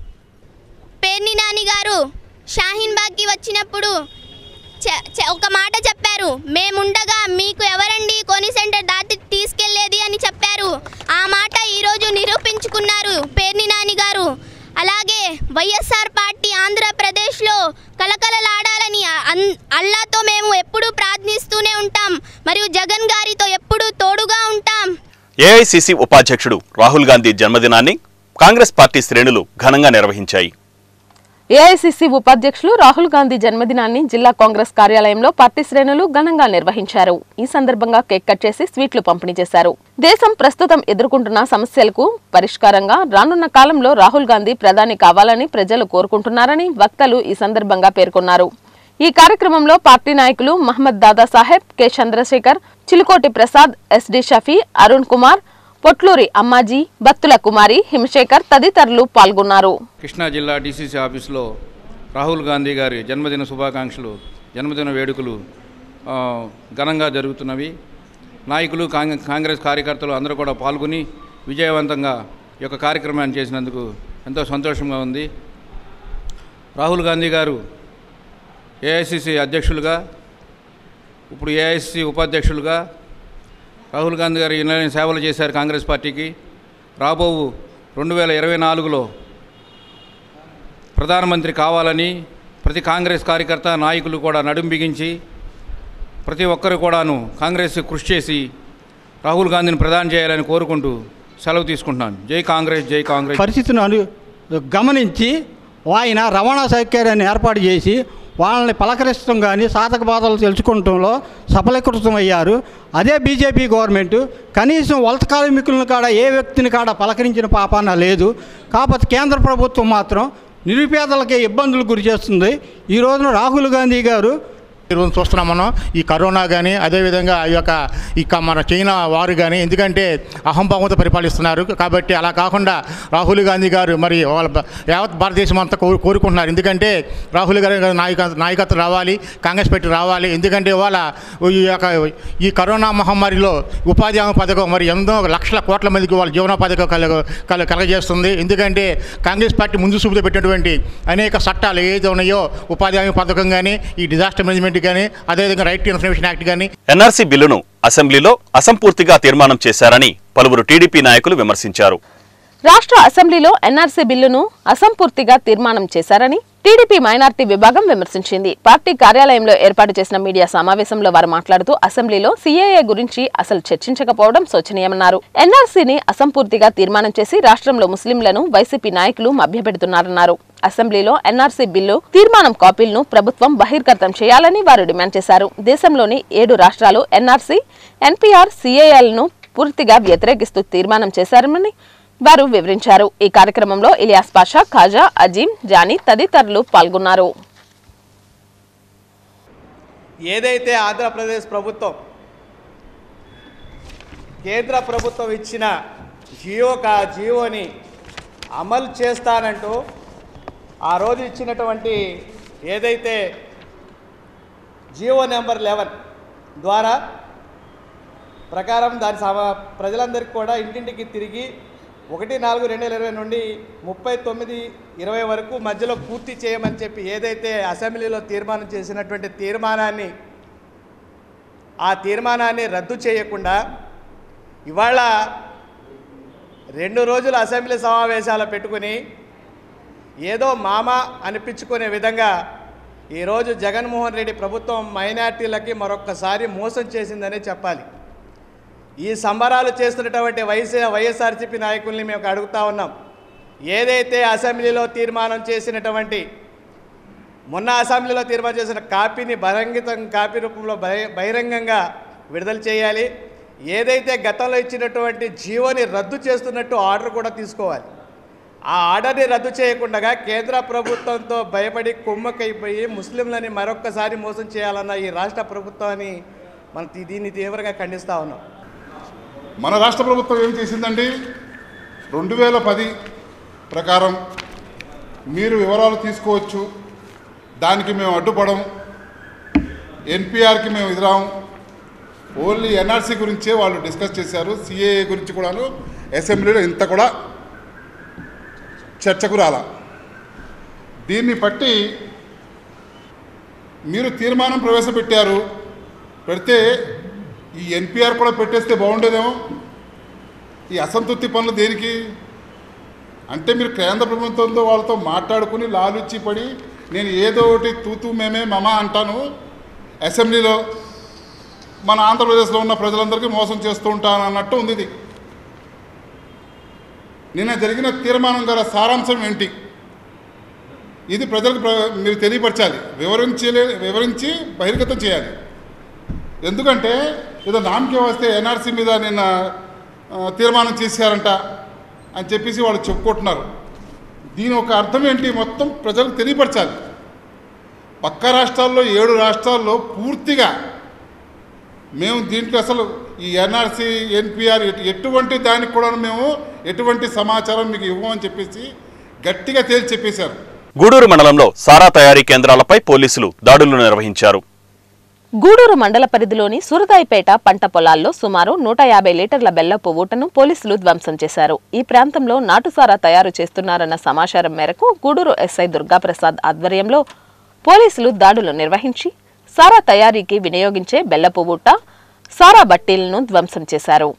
పేర్ని నాని గారు షాహీన్ బాగ్కి వచ్చినప్పుడు చె- చె- ఒక మాట చెప్పారు మేముండగా మీకు ఎవరండి కోని సెంటర్ దాటి తీసుకెళ్లేది అని చెప్పారు ఆ మాట ఈరోజు నిరూపించుకున్నారు పేర్ని నాని గారు అలాగే వైఎస్ఆర్ పార్టీ ఆంధ్రప్రదేశ్లో కలకలలాడాలని అన్- అల్లాతో మేము ఎప్పుడూ ప్రార్థిస్తూనే ఉంటాం మరియు జగన్ గారితో ఎప్పుడూ తోడుగా ఉంటాం ఏఐసిసి ఉపాధ్యక్షుడు రాహుల్ గాంధీ జన్మదినాన్ని కాంగ్రెస్ పార్టీ శ్రేణులు ఘనంగా నిర్వహించాయి ఏఐసిసి ఉపాధ్యక్షులు రాహుల్ గాంధీ జన్మదినాన్ని జిల్లా కాంగ్రెస్ కార్యాలయంలో పార్టీ శ్రేణులు ఘనంగా నిర్వహించారు ఈ సందర్భంగా కేక్ కట్ చేసి స్వీట్లు పంపిణీ చేశారు దేశం ప్రస్తుతం ఎదుర్కొంటున్న సమస్యలకు పరిష్కారంగా రానున్న కాలంలో రాహుల్ గాంధీ ప్రధాని కావాలని ప్రజలు కోరుకుంటున్నారని వక్తలు ఈ సందర్భంగా పేర్కొన్నారు ఈ కార్యక్రమంలో పార్టీ నాయకులు మహమ్మద్ దాదా సాహెబ్ కె చంద్రశేఖర్ చిలుకోటి ప్రసాద్ ఎస్డి షఫీ అరుణ్ కుమార్ పొట్లూరి అమ్మాజీ బత్తుల కుమారి హిమశేఖర్ తదితరులు పాల్గొన్నారు కృష్ణా జిల్లా డీసీసీ ఆఫీసులో రాహుల్ గాంధీ గారి జన్మదిన శుభాకాంక్షలు జన్మదిన వేడుకలు ఆ, ఘనంగా జరుగుతున్నవి నాయకులు కాంగ్- కాంగ్రెస్ కార్యకర్తలు అందరూ కూడా పాల్గొని విజయవంతంగా ఈ యొక్క కార్యక్రమాన్ని చేసినందుకు ఎంతో సంతోషంగా ఉంది రాహుల్ గాంధీ గారు ఏఐసిసి అధ్యక్షులుగా ఇప్పుడు ఏఐసిసి ఉపాధ్యక్షులుగా రాహుల్ గాంధీ గారు ఎన్నో సేవలు చేశారు కాంగ్రెస్ పార్టీకి రాబో రెండు వేల ఇరవై నాలుగులో ప్రధానమంత్రి కావాలని ప్రతి కాంగ్రెస్ కార్యకర్త నాయకులు కూడా నడుం బిగించి ప్రతి ఒక్కరు కూడాను కాంగ్రెస్ కృషి చేసి రాహుల్ గాంధీని ప్రధాని చేయాలని కోరుకుంటూ సెలవు తీసుకుంటున్నాను జై కాంగ్రెస్ జై కాంగ్రెస్ పరిస్థితిని అను గమనించి ఆయన రవాణా సౌకర్యాన్ని ఏర్పాటు చేసి వాళ్ళని పలకరించడం కానీ సాధక బాధలు తెలుసుకుంటంలో సఫలీకృతం అయ్యారు అదే బీజేపీ గవర్నమెంట్ కనీసం వలస కార్మికులను కాడ ఏ వ్యక్తిని కాడ పలకరించిన పాపాన లేదు కాకపోతే కేంద్ర ప్రభుత్వం మాత్రం నిరుపేదలకే ఇబ్బందులు గురి చేస్తుంది ఈ రోజున రాహుల్ గాంధీ గారు ఈరోజు చూస్తున్నాం మనం ఈ కరోనా కానీ అదేవిధంగా ఈ యొక్క ఇక మన చైనా వారు కానీ ఎందుకంటే అహంభావంతో పరిపాలిస్తున్నారు కాబట్టి అలా కాకుండా రాహుల్ గాంధీ గారు మరి వాళ్ళ బ- యావత్ భారతదేశం అంతా కోరు కోరుకుంటున్నారు ఎందుకంటే రాహుల్ గాంధీ గారి నాయక నాయకత్వం రావాలి కాంగ్రెస్ పార్టీ రావాలి ఎందుకంటే ఇవాళ ఈ యొక్క ఈ కరోనా మహమ్మారిలో ఉపాధి హామీ పథకం మరి ఎన్నో లక్షల కోట్ల మందికి వాళ్ళ జీవనోపాధి కలగ కల కలగజేస్తుంది ఎందుకంటే కాంగ్రెస్ పార్టీ ముందు చూపుతో పెట్టినటువంటి అనేక చట్టాలు ఏదైతే ఉన్నాయో ఉపాధి హామీ పథకం కానీ ఈ డిజాస్టర్ మేనేజ్మెంట్ కానీ అదేవిధంగా రైట్ టు ఇన్ఫర్మేషన్ యాక్ట్ కానీ ఎన్ఆర్సీ బిల్లును అసెంబ్లీలో అసంపూర్తిగా తీర్మానం చేశారని పలువురు టీడీపీ నాయకులు విమర్శించారు రాష్ట్ర అసెంబ్లీలో ఎన్ఆర్సీ బిల్లును అసంపూర్తిగా తీర్మానం చేశారని టీడీపీ మైనార్టీ విభాగం విమర్శించింది పార్టీ కార్యాలయంలో ఏర్పాటు చేసిన మీడియా సమావేశంలో వారు మాట్లాడుతూ అసెంబ్లీలో సీఏఏ గురించి అసలు చర్చించకపోవడం శోచనీయమన్నారు ఎన్ఆర్సీని అసంపూర్తిగా తీర్మానం చేసి రాష్ట్రంలో ముస్లింలను వైసీపీ నాయకులు మభ్యపెడుతున్నారన్నారు అసెంబ్లీలో ఎన్ఆర్సీ బిల్లు తీర్మానం కాపీలను ప్రభుత్వం బహిర్గతం చేయాలని వారు డిమాండ్ చేశారు దేశంలోని ఏడు రాష్ట్రాలు ఎన్ఆర్సీ ఎన్పీఆర్ సీఏఎల్ను పూర్తిగా వ్యతిరేకిస్తూ తీర్మానం చేశారని వారు వివరించారు ఈ కార్యక్రమంలో ఇలియాస్ పాషా ఖాజా అజీం జానీ తదితరులు పాల్గొన్నారు ఏదైతే ఆంధ్రప్రదేశ్ ప్రభుత్వం కేంద్ర ప్రభుత్వం ఇచ్చిన జియో కా జియోని అమలు చేస్తానంటూ ఆ రోజు ఇచ్చినటువంటి ఏదైతే జియో నెంబర్ లెవెన్ ద్వారా ప్రకారం దాని సమ ప్రజలందరికీ కూడా ఇంటింటికి తిరిగి ఒకటి నాలుగు రెండు వేల ఇరవై నుండి ముప్పై తొమ్మిది ఇరవై వరకు మధ్యలో పూర్తి చేయమని చెప్పి ఏదైతే అసెంబ్లీలో తీర్మానం చేసినటువంటి తీర్మానాన్ని ఆ తీర్మానాన్ని రద్దు చేయకుండా ఇవాళ రెండు రోజులు అసెంబ్లీ సమావేశాలు పెట్టుకుని ఏదో మామ అనిపించుకునే విధంగా ఈరోజు జగన్మోహన్ రెడ్డి ప్రభుత్వం మైనార్టీలకి మరొక్కసారి మోసం చేసిందనే చెప్పాలి ఈ సంబరాలు చేస్తున్నటువంటి వైఎస్ వైఎస్ఆర్సీపీ నాయకుల్ని మేము అడుగుతా ఉన్నాం ఏదైతే అసెంబ్లీలో తీర్మానం చేసినటువంటి మొన్న అసెంబ్లీలో తీర్మానం చేసిన కాపీని బహిరంగితం కాపీ రూపంలో బహి- బహిరంగంగా విడుదల చేయాలి ఏదైతే గతంలో ఇచ్చినటువంటి జీవోని రద్దు చేస్తున్నట్టు ఆర్డర్ కూడా తీసుకోవాలి ఆ ఆర్డర్ని రద్దు చేయకుండా కేంద్ర ప్రభుత్వంతో భయపడి కుమ్మకైపోయి ముస్లింలని మరొక్కసారి మోసం చేయాలన్న ఈ రాష్ట్ర ప్రభుత్వాన్ని మనం తీ- దీన్ని తీవ్రంగా ఖండిస్తూ ఉన్నాం మన రాష్ట్ర ప్రభుత్వం ఏం చేసిందండి రెండు వేల పది ప్రకారం మీరు వివరాలు తీసుకోవచ్చు దానికి మేము అడ్డుపడం ఎన్పిఆర్కి మేము ఎదురాం ఓన్లీ ఎన్ఆర్సీ గురించే వాళ్ళు డిస్కస్ చేశారు సిఏఏ గురించి కూడాను అసెంబ్లీలో ఇంత కూడా చర్చకు రాలా దీన్ని బట్టి మీరు తీర్మానం ప్రవేశపెట్టారు పెడితే ఈ ఎన్పిఆర్ కూడా పెట్టేస్తే బాగుండేదేమో ఈ అసంతృప్తి పనులు దేనికి అంటే మీరు కేంద్ర ప్రభుత్వంతో వాళ్ళతో మాట్లాడుకుని లాలుచి పడి నేను ఏదో ఒకటి తూతూ మేమే మమ అంటాను అసెంబ్లీలో మన ఆంధ్రప్రదేశ్లో ఉన్న ప్రజలందరికీ మోసం చేస్తూ ఉంటాను అన్నట్టు ఉంది ఇది నిన్న జరిగిన తీర్మానం గల సారాంశం ఏంటి ఇది ప్రజలకు ప్ర- మీరు తెలియపరచాలి వివరించలే వివరించి బహిర్గతం చేయాలి ఎందుకంటే ఏదో నామకే వస్తే ఎన్ఆర్సీ మీద నిన్న ఆ, తీర్మానం చేశారంట అని చెప్పేసి వాళ్ళు చెప్పుకుంటున్నారు దీని ఒక అర్థం ఏంటి మొత్తం ప్రజలకు తెలియపరచాలి పక్క రాష్ట్రాల్లో ఏడు రాష్ట్రాల్లో పూర్తిగా మేము దీంట్లో అసలు ఈ ఎన్ఆర్సీ ఎన్పిఆర్ ఎటువంటి దానికి కూడా మేము ఎటువంటి సమాచారం మీకు ఇవ్వమని చెప్పేసి గట్టిగా తేల్చి చెప్పేశారు గూడూరు మండలంలో సారా తయారీ కేంద్రాలపై పోలీసులు దాడులు నిర్వహించారు గూడూరు మండల పరిధిలోని సురదాయిపేట పంట పొలాల్లో సుమారు నూట యాభై లీటర్ల బెల్లపు ఊటను పోలీసులు ధ్వంసం చేశారు ఈ ప్రాంతంలో నాటుసారా తయారు చేస్తున్నారన్న సమాచారం మేరకు గూడూరు ఎస్ఐ దుర్గాప్రసాద్ ఆధ్వర్యంలో పోలీసులు దాడులు నిర్వహించి సారా తయారీకి వినియోగించే బెల్లపు ఊట సారా బట్టీలను ధ్వంసం చేశారు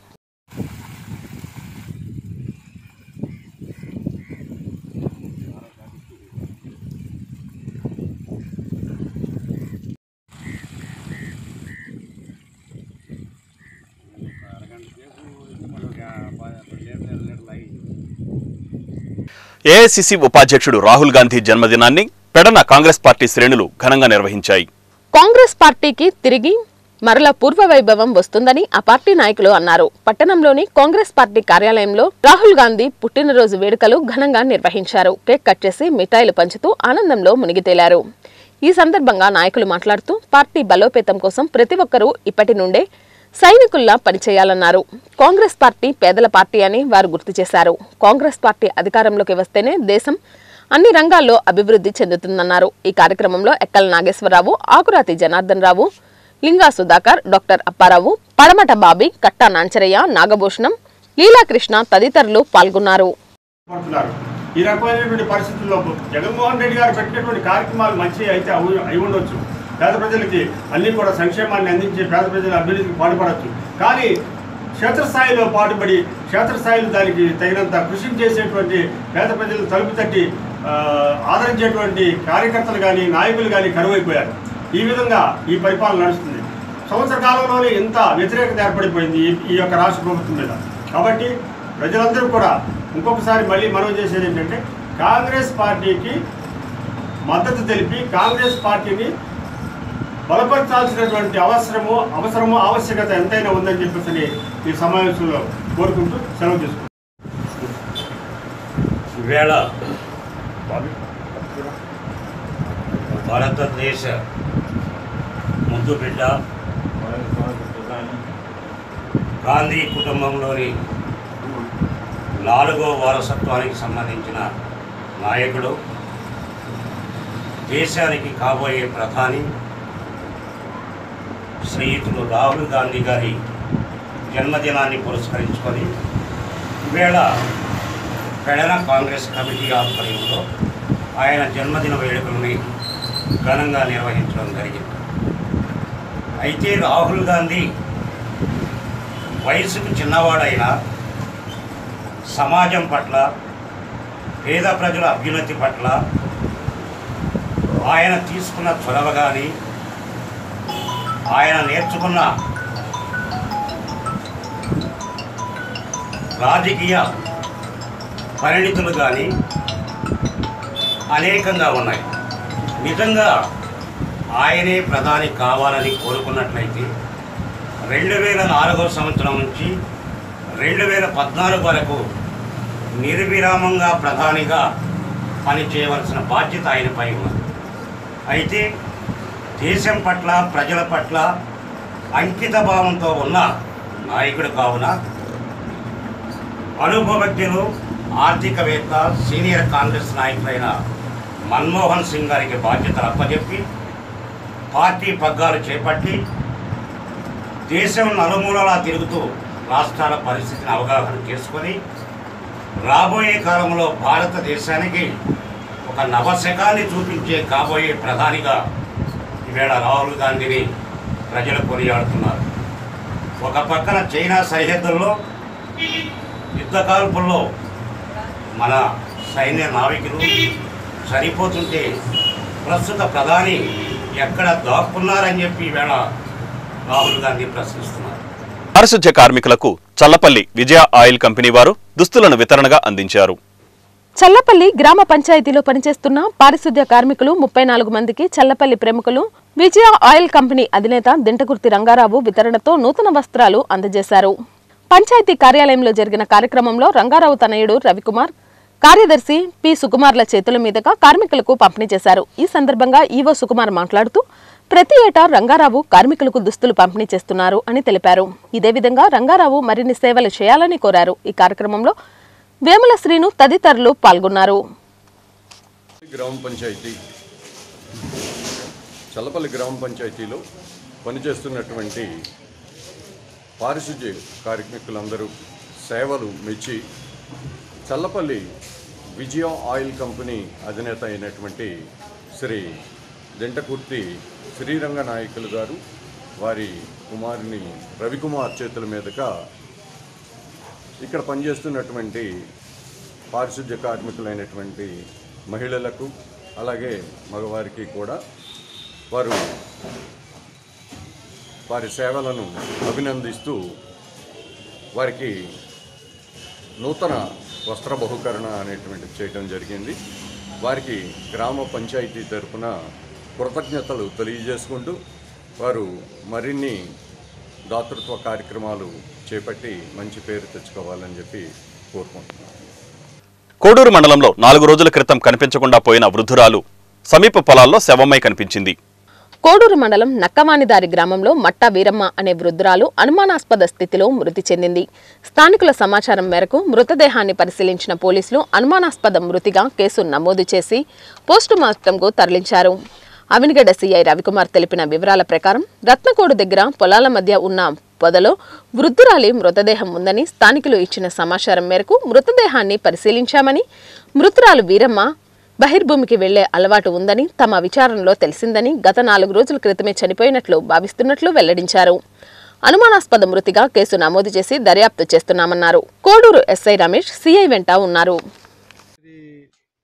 ఏఐసిసి ఉపాధ్యక్షుడు రాహుల్ గాంధీ జన్మదినాన్ని పెడన కాంగ్రెస్ పార్టీ శ్రేణులు ఘనంగా నిర్వహించాయి కాంగ్రెస్ పార్టీకి తిరిగి మరల పూర్వ వైభవం వస్తుందని ఆ పార్టీ నాయకులు అన్నారు పట్టణంలోని కాంగ్రెస్ పార్టీ కార్యాలయంలో రాహుల్ గాంధీ పుట్టినరోజు వేడుకలు ఘనంగా నిర్వహించారు కేక్ కట్ చేసి మిఠాయిలు పంచుతూ ఆనందంలో మునిగి తేలారు ఈ సందర్భంగా నాయకులు మాట్లాడుతూ పార్టీ బలోపేతం కోసం ప్రతి ఒక్కరూ ఇప్పటి నుండే సైనికుల్లా పనిచేయాలన్నారు కాంగ్రెస్ పార్టీ పేదల పార్టీ అని వారు గుర్తు చేశారు కాంగ్రెస్ పార్టీ అధికారంలోకి వస్తేనే దేశం అన్ని రంగాల్లో అభివృద్ధి చెందుతుందన్నారు ఈ కార్యక్రమంలో ఎక్కల నాగేశ్వరరావు ఆకురాతి జనార్దన్ రావు లింగా సుధాకర్ డాక్టర్ అప్పారావు పడమట బాబి కట్టా నాంచరయ్య నాగభూషణం లీలాకృష్ణ తదితరులు పాల్గొన్నారు పడుతున్నారు ఈ రకమైనటువంటి పరిస్థితుల్లో జగన్మోహన్ రెడ్డి గారు పెట్టినటువంటి కార్యక్రమాలు మంచి అయితే అవు- అయి ఉండొచ్చు పేద ప్రజలకి అన్ని కూడా సంక్షేమాన్ని అందించి పేద ప్రజల అభివృద్ధికి పాటుపడవచ్చు కానీ క్షేత్రస్థాయిలో పాటుపడి క్షేత్రస్థాయిలో దానికి తగినంత కృషి చేసేటువంటి పేద ప్రజలు తలుపు తట్టి ఆ, ఆదరించేటువంటి కార్యకర్తలు కానీ నాయకులు కానీ కరువైపోయారు ఈ విధంగా ఈ పరిపాలన నడుస్తుంది సంవత్సర కాలంలోనే ఇంత వ్యతిరేకత ఏర్పడిపోయింది ఈ- ఈ యొక్క రాష్ట్ర ప్రభుత్వం మీద కాబట్టి ప్రజలందరూ కూడా ఇంకొకసారి మళ్ళీ మనవి చేసేది ఏంటంటే కాంగ్రెస్ పార్టీకి మద్దతు తెలిపి కాంగ్రెస్ పార్టీని బలపరచాల్సినటువంటి అవసరము అవసరము ఆవశ్యకత ఎంతైనా ఉందని చెప్పేసి ఈ సమావేశంలో కోరుకుంటూ సెలవు తీసుకుంటాం ఈవేళ భారతదేశ ముద్దు బిడ్డ గాంధీ కుటుంబంలోని నాలుగో వారసత్వానికి సంబంధించిన నాయకుడు దేశానికి కాబోయే ప్రధాని శ్రీయుతుడు రాహుల్ గాంధీ గారి జన్మదినాన్ని పురస్కరించుకొని ఈవేళ పెడన కాంగ్రెస్ కమిటీ ఆధ్వర్యంలో ఆయన జన్మదిన వేడుకల్ని ఘనంగా నిర్వహించడం జరిగింది అయితే రాహుల్ గాంధీ వయసుకు చిన్నవాడైన సమాజం పట్ల పేద ప్రజల అభ్యున్నతి పట్ల ఆయన తీసుకున్న చొరవ కానీ ఆయన నేర్చుకున్న రాజకీయ పరిణితులు కానీ అనేకంగా ఉన్నాయి నిజంగా ఆయనే ప్రధాని కావాలని కోరుకున్నట్లయితే రెండు వేల నాలుగో సంవత్సరం నుంచి రెండు వేల పద్నాలుగు వరకు నిర్విరామంగా ప్రధానిగా పనిచేయవలసిన బాధ్యత ఆయనపై ఉన్నది అయితే దేశం పట్ల ప్రజల పట్ల అంకిత భావంతో ఉన్న నాయకుడు కావున అనుభవజ్ఞులు ఆర్థికవేత్త సీనియర్ కాంగ్రెస్ నాయకులైన మన్మోహన్ సింగ్ గారికి బాధ్యతలు అప్పచెప్పి పార్టీ పగ్గాలు చేపట్టి దేశం నలుమూలలా తిరుగుతూ రాష్ట్రాల పరిస్థితిని అవగాహన చేసుకొని రాబోయే కాలంలో భారతదేశానికి ఒక నవశకాన్ని చూపించే కాబోయే ప్రధానిగా ఈవేళ రాహుల్ గాంధీని ప్రజలు కొనియాడుతున్నారు ఒక పక్కన చైనా సరిహద్దుల్లో యుద్ధ కాల్పుల్లో మన సైన్య నావికులు చనిపోతుంటే ప్రస్తుత ప్రధాని ఎక్కడ దాక్కున్నారని చెప్పి ఈవేళ రాహుల్ గాంధీ ప్రశ్నిస్తున్నారు పారిశుధ్య కార్మికులకు చల్లపల్లి విజయ ఆయిల్ కంపెనీ వారు దుస్తులను వితరణగా అందించారు చల్లపల్లి గ్రామ పంచాయతీలో పనిచేస్తున్న పారిశుద్ధ్య కార్మికులు ముప్పై నాలుగు మందికి చల్లపల్లి ప్రముఖులు విజయ ఆయిల్ కంపెనీ అధినేత దింటకుర్తి రంగారావు వితరణతో నూతన వస్త్రాలు అందజేశారు పంచాయతీ కార్యాలయంలో జరిగిన కార్యక్రమంలో రంగారావు తనయుడు రవికుమార్ కార్యదర్శి పి సుకుమార్ల చేతుల మీదుగా కార్మికులకు పంపిణీ చేశారు ఈ సందర్భంగా ఈవో సుకుమార్ మాట్లాడుతూ ప్రతి ఏటా రంగారావు కార్మికులకు దుస్తులు పంపిణీ చేస్తున్నారు అని తెలిపారు ఇదే విధంగా రంగారావు మరిన్ని సేవలు చేయాలని కోరారు ఈ కార్యక్రమంలో వేముల శ్రీను తదితరులు పాల్గొన్నారు గ్రామ పంచాయతీ చల్లపల్లి గ్రామ పంచాయతీలో పనిచేస్తున్నటువంటి పారిశుధ్య కార్మికులందరూ సేవలు మెచ్చి చల్లపల్లి విజయ ఆయిల్ కంపెనీ అధినేత అయినటువంటి శ్రీ దింటకుర్తి శ్రీరంగ నాయకులు గారు వారి కుమారుని రవికుమార్ చేతుల మీదుగా ఇక్కడ పనిచేస్తున్నటువంటి పారిశుధ్య కార్మికులైనటువంటి మహిళలకు అలాగే మగవారికి కూడా వారు వారి సేవలను అభినందిస్తూ వారికి నూతన వస్త్ర బహుకరణ అనేటువంటిది చేయడం జరిగింది వారికి గ్రామ పంచాయతీ తరపున కృతజ్ఞతలు తెలియజేసుకుంటూ వారు మరిన్ని దాతృత్వ కార్యక్రమాలు చేపట్టి మంచి పేరు తెచ్చుకోవాలని చెప్పి కోరుకుంటున్నాను కోడూరు మండలంలో నాలుగు రోజుల క్రితం కనిపించకుండా పోయిన వృద్ధురాలు సమీప పొలాల్లో శవమై కనిపించింది కోడూరు మండలం నక్కవానిదారి గ్రామంలో మట్టా వీరమ్మ అనే వృద్ధురాలు అనుమానాస్పద స్థితిలో మృతి చెందింది స్థానికుల సమాచారం మేరకు మృతదేహాన్ని పరిశీలించిన పోలీసులు అనుమానాస్పద మృతిగా కేసు నమోదు చేసి పోస్టుమార్టంకు తరలించారు అవినిగడ్డ సీఐ రవికుమార్ తెలిపిన వివరాల ప్రకారం రత్నకోడు దగ్గర పొలాల మధ్య ఉన్న పొదలో వృద్ధురాలి మృతదేహం ఉందని స్థానికులు ఇచ్చిన సమాచారం మేరకు మృతదేహాన్ని పరిశీలించామని మృతురాలు వీరమ్మ బహిర్భూమికి వెళ్లే అలవాటు ఉందని తమ విచారణలో తెలిసిందని గత నాలుగు రోజుల క్రితమే చనిపోయినట్లు భావిస్తున్నట్లు వెల్లడించారు అనుమానాస్పద మృతిగా కేసు నమోదు చేసి దర్యాప్తు చేస్తున్నామన్నారు కోడూరు ఎస్ఐ రమేష్ సిఐ వెంట ఉన్నారు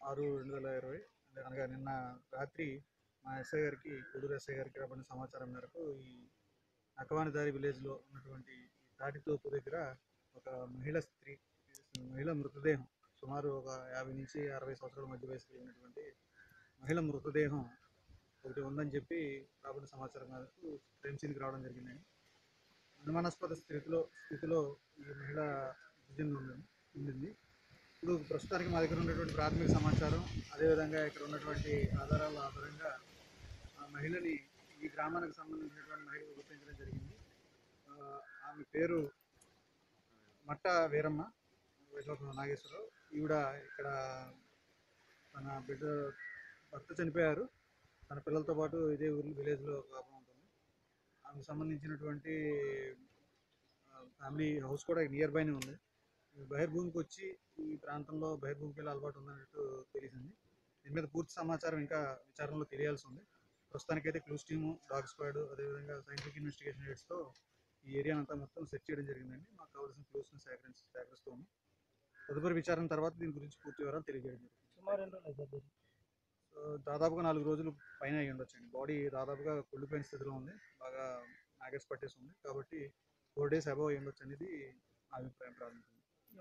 ఆరు రెండు వేల ఇరవై అనగా నిన్న రాత్రి మా ఎస్ఐ గారికి కొడూరు ఎస్ఐ గారికి రాబడిన సమాచారం మేరకు ఈ నకవానిదారి విలేజ్లో ఉన్నటువంటి ఈ తాటితోపు దగ్గర ఒక మహిళ స్త్రీ మహిళ మృతదేహం సుమారు ఒక యాభై నుంచి అరవై సంవత్సరాల మధ్య వయసు కలిగినటువంటి మహిళ మృతదేహం ఒకటి ఉందని చెప్పి రాబడిన సమాచారం మేరకు క్రైమ్ సీన్కి రావడం జరిగిందని అనుమానాస్పద స్థితిలో స్థితిలో ఈ మహిళ విజయం ఉండింది ఇప్పుడు ప్రస్తుతానికి మా దగ్గర ఉన్నటువంటి ప్రాథమిక సమాచారం అదేవిధంగా ఇక్కడ ఉన్నటువంటి ఆధారాల ఆధారంగా ఆ మహిళని ఈ గ్రామానికి సంబంధించినటువంటి మహిళ గుర్తించడం జరిగింది ఆ, ఆమె పేరు మట్ట వీరమ్మ వైశ్వరం నాగేశ్వరరావు ఈవిడ ఇక్కడ తన బిడ్డ భర్త చనిపోయారు తన పిల్లలతో పాటు ఇదే ఊరు విలేజ్లో కాపురం ఉంటుంది ఆమెకు సంబంధించినటువంటి ఫ్యామిలీ హౌస్ కూడా నియర్ బైనే ఉంది ఈ బహిర్భూమికి వచ్చి ఈ ప్రాంతంలో బహిర్భూమికి వెళ్ళే అలవాటు ఉందన్నట్టు తెలిసింది దీని మీద పూర్తి సమాచారం ఇంకా విచారణలో తెలియాల్సి ఉంది ప్రస్తుతానికైతే క్లూస్ టీము డాగ్ స్క్వాడ్ అదేవిధంగా సైంటిఫిక్ ఇన్వెస్టిగేషన్ రేట్స్తో ఈ ఏరియా అంతా మొత్తం సెర్చ్ చేయడం జరిగిందండి మాకు కావాల్సిన క్లూస్ని సేకరించి సేకరిస్తూ ఉన్నాం తదుపరి విచారణ తర్వాత దీని గురించి పూర్తి వివరాలు తెలియజేయడం జరుగుతుంది సో దాదాపుగా నాలుగు రోజులు పైన అయ్యి ఉండొచ్చండి బాడీ దాదాపుగా కుళ్ళిపోయిన స్థితిలో ఉంది బాగా మ్యాగట్స్ పట్టేసి ఉంది కాబట్టి ఫోర్ డేస్ అబవ్ అయ్యి ఉండొచ్చు అనేది నా అభిప్రాయం ప్రారంభించింది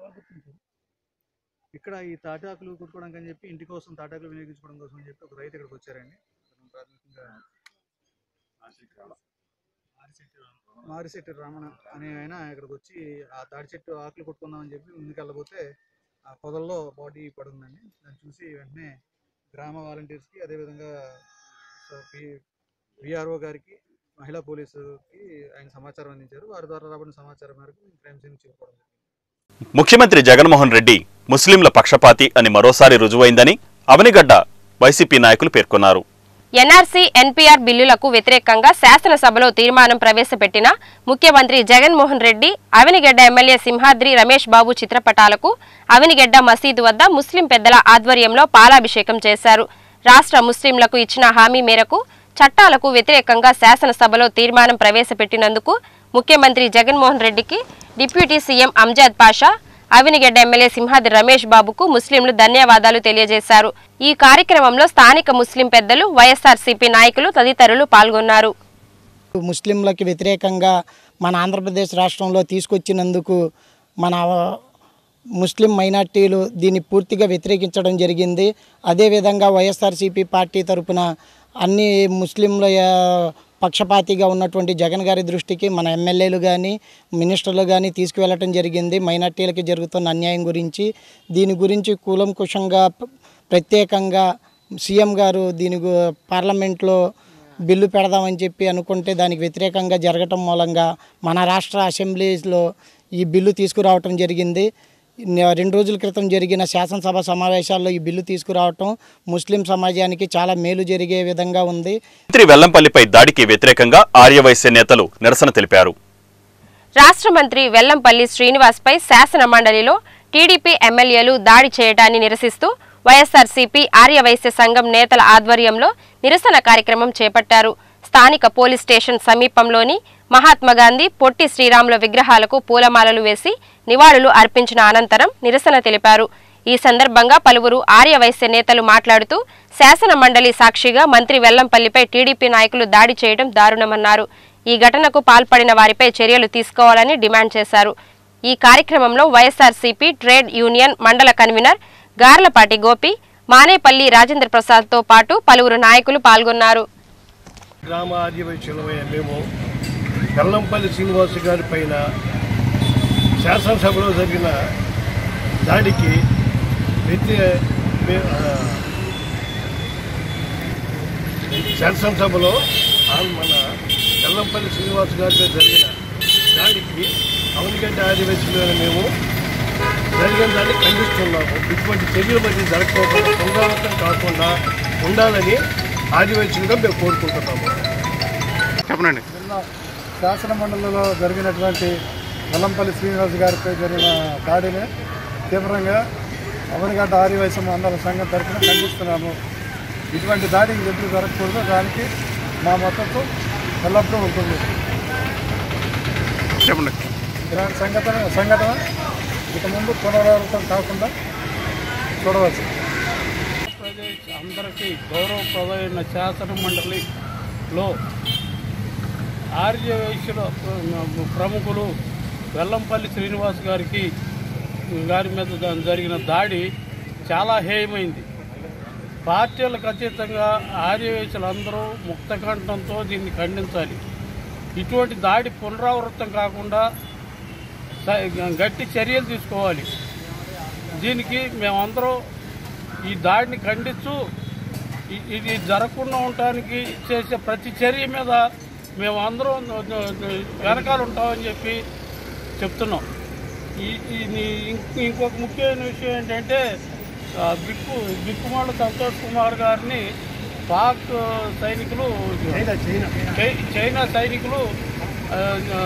ఇక్కడ ఈ తాటాకులు కుట్టుకోవడానికి అని చెప్పి ఇంటి కోసం తాటాకులు వినియోగించుకోవడం కోసం అని చెప్పి ఒక రైతు ఇక్కడికి వచ్చారండి అతను ప్రాథమికంగా మారిశెట్టి రామణ అనే ఆయన ఇక్కడికి వచ్చి ఆ తాడి చెట్టు ఆకులు కొట్టుకుందామని చెప్పి ముందుకు వెళ్ళబోతే ఆ పొదల్లో బాడీ పడుందండి దాన్ని చూసి వెంటనే గ్రామ వాలంటీర్స్కి అదేవిధంగా విఆర్ఓ గారికి మహిళా పోలీసుకి ఆయన సమాచారం అందించారు వారి ద్వారా రాబడిన సమాచారం మేరకు మేము క్రైమ్ సీన్ చేరుకోవడం జరిగింది. ముఖ్యమంత్రి జగన్మోహన్ రెడ్డి ముస్లింల పక్షపాతి అని మరోసారి రుజువైందని అవనిగడ్డ వైసీపీ నాయకులు పేర్కొన్నారు ఎన్ఆర్సీ ఎన్పీఆర్ బిల్లులకు వ్యతిరేకంగా శాసనసభలో తీర్మానం ప్రవేశపెట్టిన ముఖ్యమంత్రి జగన్మోహన్ రెడ్డి అవినిగడ్డ ఎమ్మెల్యే సింహాద్రి రమేష్ బాబు చిత్రపటాలకు అవినిగడ్డ మసీదు వద్ద ముస్లిం పెద్దల ఆధ్వర్యంలో పాలాభిషేకం చేశారు రాష్ట్ర ముస్లింలకు ఇచ్చిన హామీ మేరకు చట్టాలకు వ్యతిరేకంగా శాసనసభలో తీర్మానం ప్రవేశపెట్టినందుకు ముఖ్యమంత్రి జగన్మోహన్ రెడ్డికి deputy CM Amjad Pasha Avanigadda MLA Simhadri Ramesh బాబుకు ముస్లింలు ధన్యవాదాలు తెలియజేశారు ఈ కార్యక్రమంలో స్థానిక ముస్లిం పెద్దలు వైఎస్ఆర్సీపీ నాయకులు తదితరులు పాల్గొన్నారు ముస్లింలకు వ్యతిరేకంగా మన ఆంధ్రప్రదేశ్ రాష్ట్రంలో తీసుకొచ్చినందుకు మన ముస్లిం మైనార్టీలు దీన్ని పూర్తిగా వ్యతిరేకించడం జరిగింది అదేవిధంగా వైఎస్ఆర్సీపీ పార్టీ తరపున అన్ని ముస్లింల ఆ, పక్షపాతిగా ఉన్నటువంటి జగన్ గారి దృష్టికి మన ఎమ్మెల్యేలు కానీ మినిస్టర్లు కానీ తీసుకువెళ్ళటం జరిగింది మైనార్టీలకి జరుగుతున్న అన్యాయం గురించి దీని గురించి కూలంకుషంగా ప- ప్రత్యేకంగా సీఎం గారు దీని గు- పార్లమెంట్లో బిల్లు పెడదామని చెప్పి అనుకుంటే దానికి వ్యతిరేకంగా జరగటం మూలంగా మన రాష్ట్ర అసెంబ్లీలో ఈ బిల్లు తీసుకురావటం జరిగింది న- రెండు రోజుల క్రితం జరిగిన శాసనసభ సమావేశాల్లో ఈ బిల్లు తీసుకురావటం ముస్లిం సమాజానికి చాలా మేలు జరిగే విధంగా ఉంది మంత్రి వెల్లంపల్లిపై దాడికి వ్యతిరేకంగా ఆర్యవైశ్య నేతలు నిరసన తెలిపారు రాష్ట్ర మంత్రి వెల్లంపల్లి శ్రీనివాస్పై శాసన మండలిలో టీడీపీ ఎమ్మెల్యేలు దాడి చేయడాన్ని నిరసిస్తూ వైఎస్ఆర్సీపీ ఆర్యవైశ్య సంఘం నేతల ఆధ్వర్యంలో నిరసన కార్యక్రమం చేపట్టారు స్థానిక పోలీస్ స్టేషన్ సమీపంలోని మహాత్మాగాంధీ పొట్టి శ్రీరాముల విగ్రహాలకు పూలమాలలు వేసి నివాళులు అర్పించిన అనంతరం నిరసన తెలిపారు ఈ సందర్భంగా పలువురు ఆర్యవైశ్య నేతలు మాట్లాడుతూ శాసన మండలి సాక్షిగా మంత్రి వెల్లంపల్లిపై టీడీపీ నాయకులు దాడి చేయడం దారుణమన్నారు ఈ ఘటనకు పాల్పడిన వారిపై చర్యలు తీసుకోవాలని డిమాండ్ చేశారు ఈ కార్యక్రమంలో వైఎస్ఆర్సీపీ ట్రేడ్ యూనియన్ మండల కన్వీనర్ గార్లపాటి గోపి మానేపల్లి రాజేంద్ర ప్రసాద్తో పాటు పలువురు నాయకులు పాల్గొన్నారు గ్రామ ఆదివాసీలమైన మేము వెల్లంపల్లి శ్రీనివాస్ గారి పైన శాసనసభలో జరిగిన దాడికి వ్యతి మే- ఆ, శాసనసభలో ఆ మన వెల్లంపల్లి శ్రీనివాస్ గారితో జరిగిన దాడికి అవనిగడ్డ ఆదివాసీలైన మేము జరిగిన దాన్ని ఖండిస్తున్నాము ఇటువంటి చర్యలు మధ్య జరగకుండా పునరావృతం కాకుండా ఉండాలని ఆదివాసీలుగా మేము కోరుకుంటున్నాము చెప్పండి నిన్న శాసన మండలిలో జరిగినటువంటి వెల్లంపల్లి శ్రీనివాస్ గారిపై జరిగిన దాడిని తీవ్రంగా అవనిగడ్డ ఆర్యవైశ్య మండల సంఘం తరఫున ఖండిస్తున్నాము ఇటువంటి దాడి ఎప్పుడు జరగకూడదు దానికి మా మద్దతు ఎల్లప్పుడూ ఉంటుంది చెప్పండి ఇలాంటి సంఘటన సంఘటన ఇక ముందు పునరావృతం కాకుండా చూడవచ్చు అందరికీ గౌరవప్రదమైన శాసన మండలిలో ఆర్య వైశ్యుల ప్రముఖులు వెల్లంపల్లి శ్రీనివాస్ గారికి గారి మీద దా- జరిగిన దాడి చాలా హేయమైంది పార్టీలకు అతీతంగా ఆర్యవేశులందరూ ముక్తకంఠంతో దీన్ని ఖండించాలి ఇటువంటి దాడి పునరావృతం కాకుండా స- గట్టి చర్యలు తీసుకోవాలి దీనికి మేమందరం ఈ దాడిని ఖండిస్తూ ఇ- ఇది జరగకుండా ఉండటానికి చేసే ప్రతి చర్య మీద మేమందరం వెనకాల ఉంటామని చెప్పి చెప్తున్నాం ఈ ఈ ఇంక- ఇంకొక ముఖ్యమైన విషయం ఏంటంటే ఆ, బిక్కు బిక్కుమాల సంతోష్ కుమార్ గారిని పాక్ సైనికులు చై- చైనా సైనికులు ఆ, ఆ,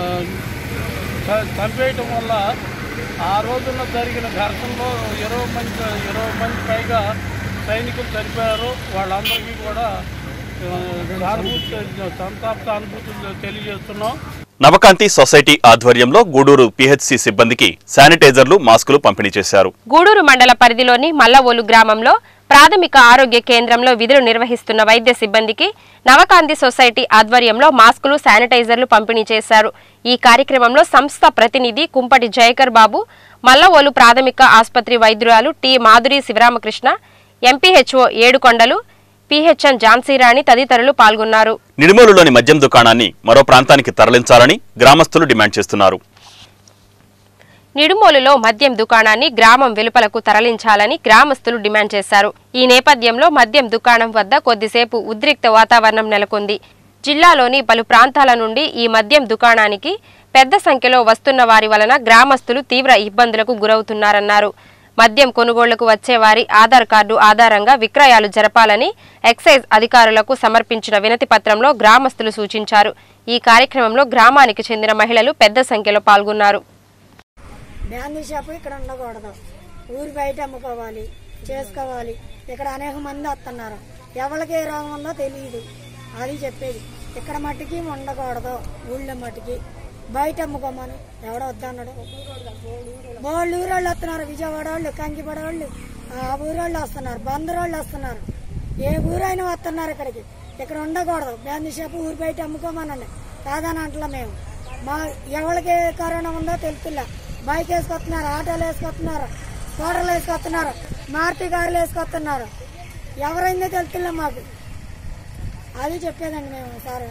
చ- చంపేయటం వల్ల ఆ రోజున జరిగిన ఘర్షణలో ఇరవై మంది ఇరవై మంది పైగా సైనికులు చనిపోయారు వాళ్ళందరికీ కూడా ఆ, సానుభూతి సంతాప సానుభూతులు తెలియజేస్తున్నాం నవకాంతి సొసైటీ ఆధ్వర్యంలో గూడూరు పిహెచ్సి సిబ్బందికి శానిటైజర్లు మాస్కులు పంపిణీ చేశారు గూడూరు మండల పరిధిలోని మల్లవోలు గ్రామంలో ప్రాథమిక ఆరోగ్య కేంద్రంలో విధులు నిర్వహిస్తున్న వైద్య సిబ్బందికి నవకాంతి సొసైటీ ఆధ్వర్యంలో మాస్కులు శానిటైజర్లు పంపిణీ చేశారు ఈ కార్యక్రమంలో సంస్థ ప్రతినిధి కుంపటి జయకర్ బాబు మల్లవోలు ప్రాథమిక ఆసుపత్రి వైద్యురాలు T Madhuri Sivaramakrishna MPHO Edukondalu PHN Jhansirani తదితరులు పాల్గొన్నారు నిడుమోలులోని మద్యం దుకాణాన్ని మరో ప్రాంతానికి తరలించాలని గ్రామస్తులు డిమాండ్ చేస్తున్నారు నిడుమోలులో మద్యం దుకాణాన్ని గ్రామం వెలుపలకు తరలించాలని గ్రామస్తులు డిమాండ్ చేశారు ఈ నేపథ్యంలో మద్యం దుకాణం వద్ద కొద్దిసేపు ఉద్రిక్త వాతావరణం నెలకొంది జిల్లాలోని పలు ప్రాంతాల నుండి ఈ మద్యం దుకాణానికి పెద్ద సంఖ్యలో వస్తున్న వారి వలన గ్రామస్తులు తీవ్ర ఇబ్బందులకు గురవుతున్నారన్నారు మద్యం కొనుగోళ్లకు వచ్చే వారి ఆధార్ కార్డు ఆధారంగా విక్రయాలు జరపాలని ఎక్సైజ్ అధికారులకు సమర్పించిన వినతి పత్రంలో గ్రామస్తులు సూచించారు ఈ కార్యక్రమంలో గ్రామానికి చెందిన మహిళలు పెద్ద సంఖ్యలో పాల్గొన్నారు బ్యాందీ షాపు ఇక్కడ ఉండకూడదు ఊరి బయట అమ్ముకోవాలి చేసుకోవాలి ఇక్కడ అనేక మంది వస్తున్నారు ఎవరికి ఏ రోగం ఉందో తెలియదు అది చెప్పేది ఇక్కడ మట్టికి ఉండకూడదు ఊళ్ళో మట్టికి బయట అమ్ముకోమని ఎవడో వద్దన్నాడు బోళ్ళు ఊరోళ్ళు వస్తున్నారు విజయవాడ వాళ్ళు కంకిపడ వాళ్ళు ఆ ఊరోళ్ళు వస్తున్నారు బందరోళ్ళు వస్తున్నారు ఏ ఊరైనా వస్తున్నారు ఇక్కడికి ఇక్కడ ఉండకూడదు బ్యాందీ షాపు ఊరి బయట అమ్ముకోమనండి కాదని అంటలే మేము మా ఎవరికి కరోనా ఉందో తెలుతులే బైక్ వేసుకొస్తున్నారు ఆటోలు వేసుకొస్తున్నారు స్కూటర్లు వేసుకొస్తున్నారు మారుతి కార్లు వేసుకొస్తున్నారు ఎవరైందో తెలుతులే మాకు అది చెప్పేదండి మేము సార్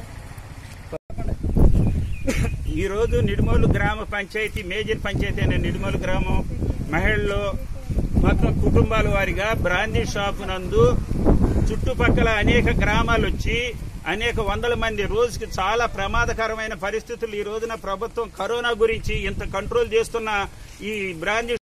ఈరోజు నిడుమోలు గ్రామ పంచాయతీ మేజర్ పంచాయతీ అనే నిడుమోలు గ్రామం మహిళలు మొత్తం కుటుంబాల వారిగా బ్రాందీ షాపు నందు చుట్టుపక్కల అనేక గ్రామాలు వచ్చి అనేక వందల మంది రోజుకి చాలా ప్రమాదకరమైన పరిస్థితులు ఈ రోజున ప్రభుత్వం కరోనా గురించి ఇంత కంట్రోల్ చేస్తున్న ఈ బ్రాందీ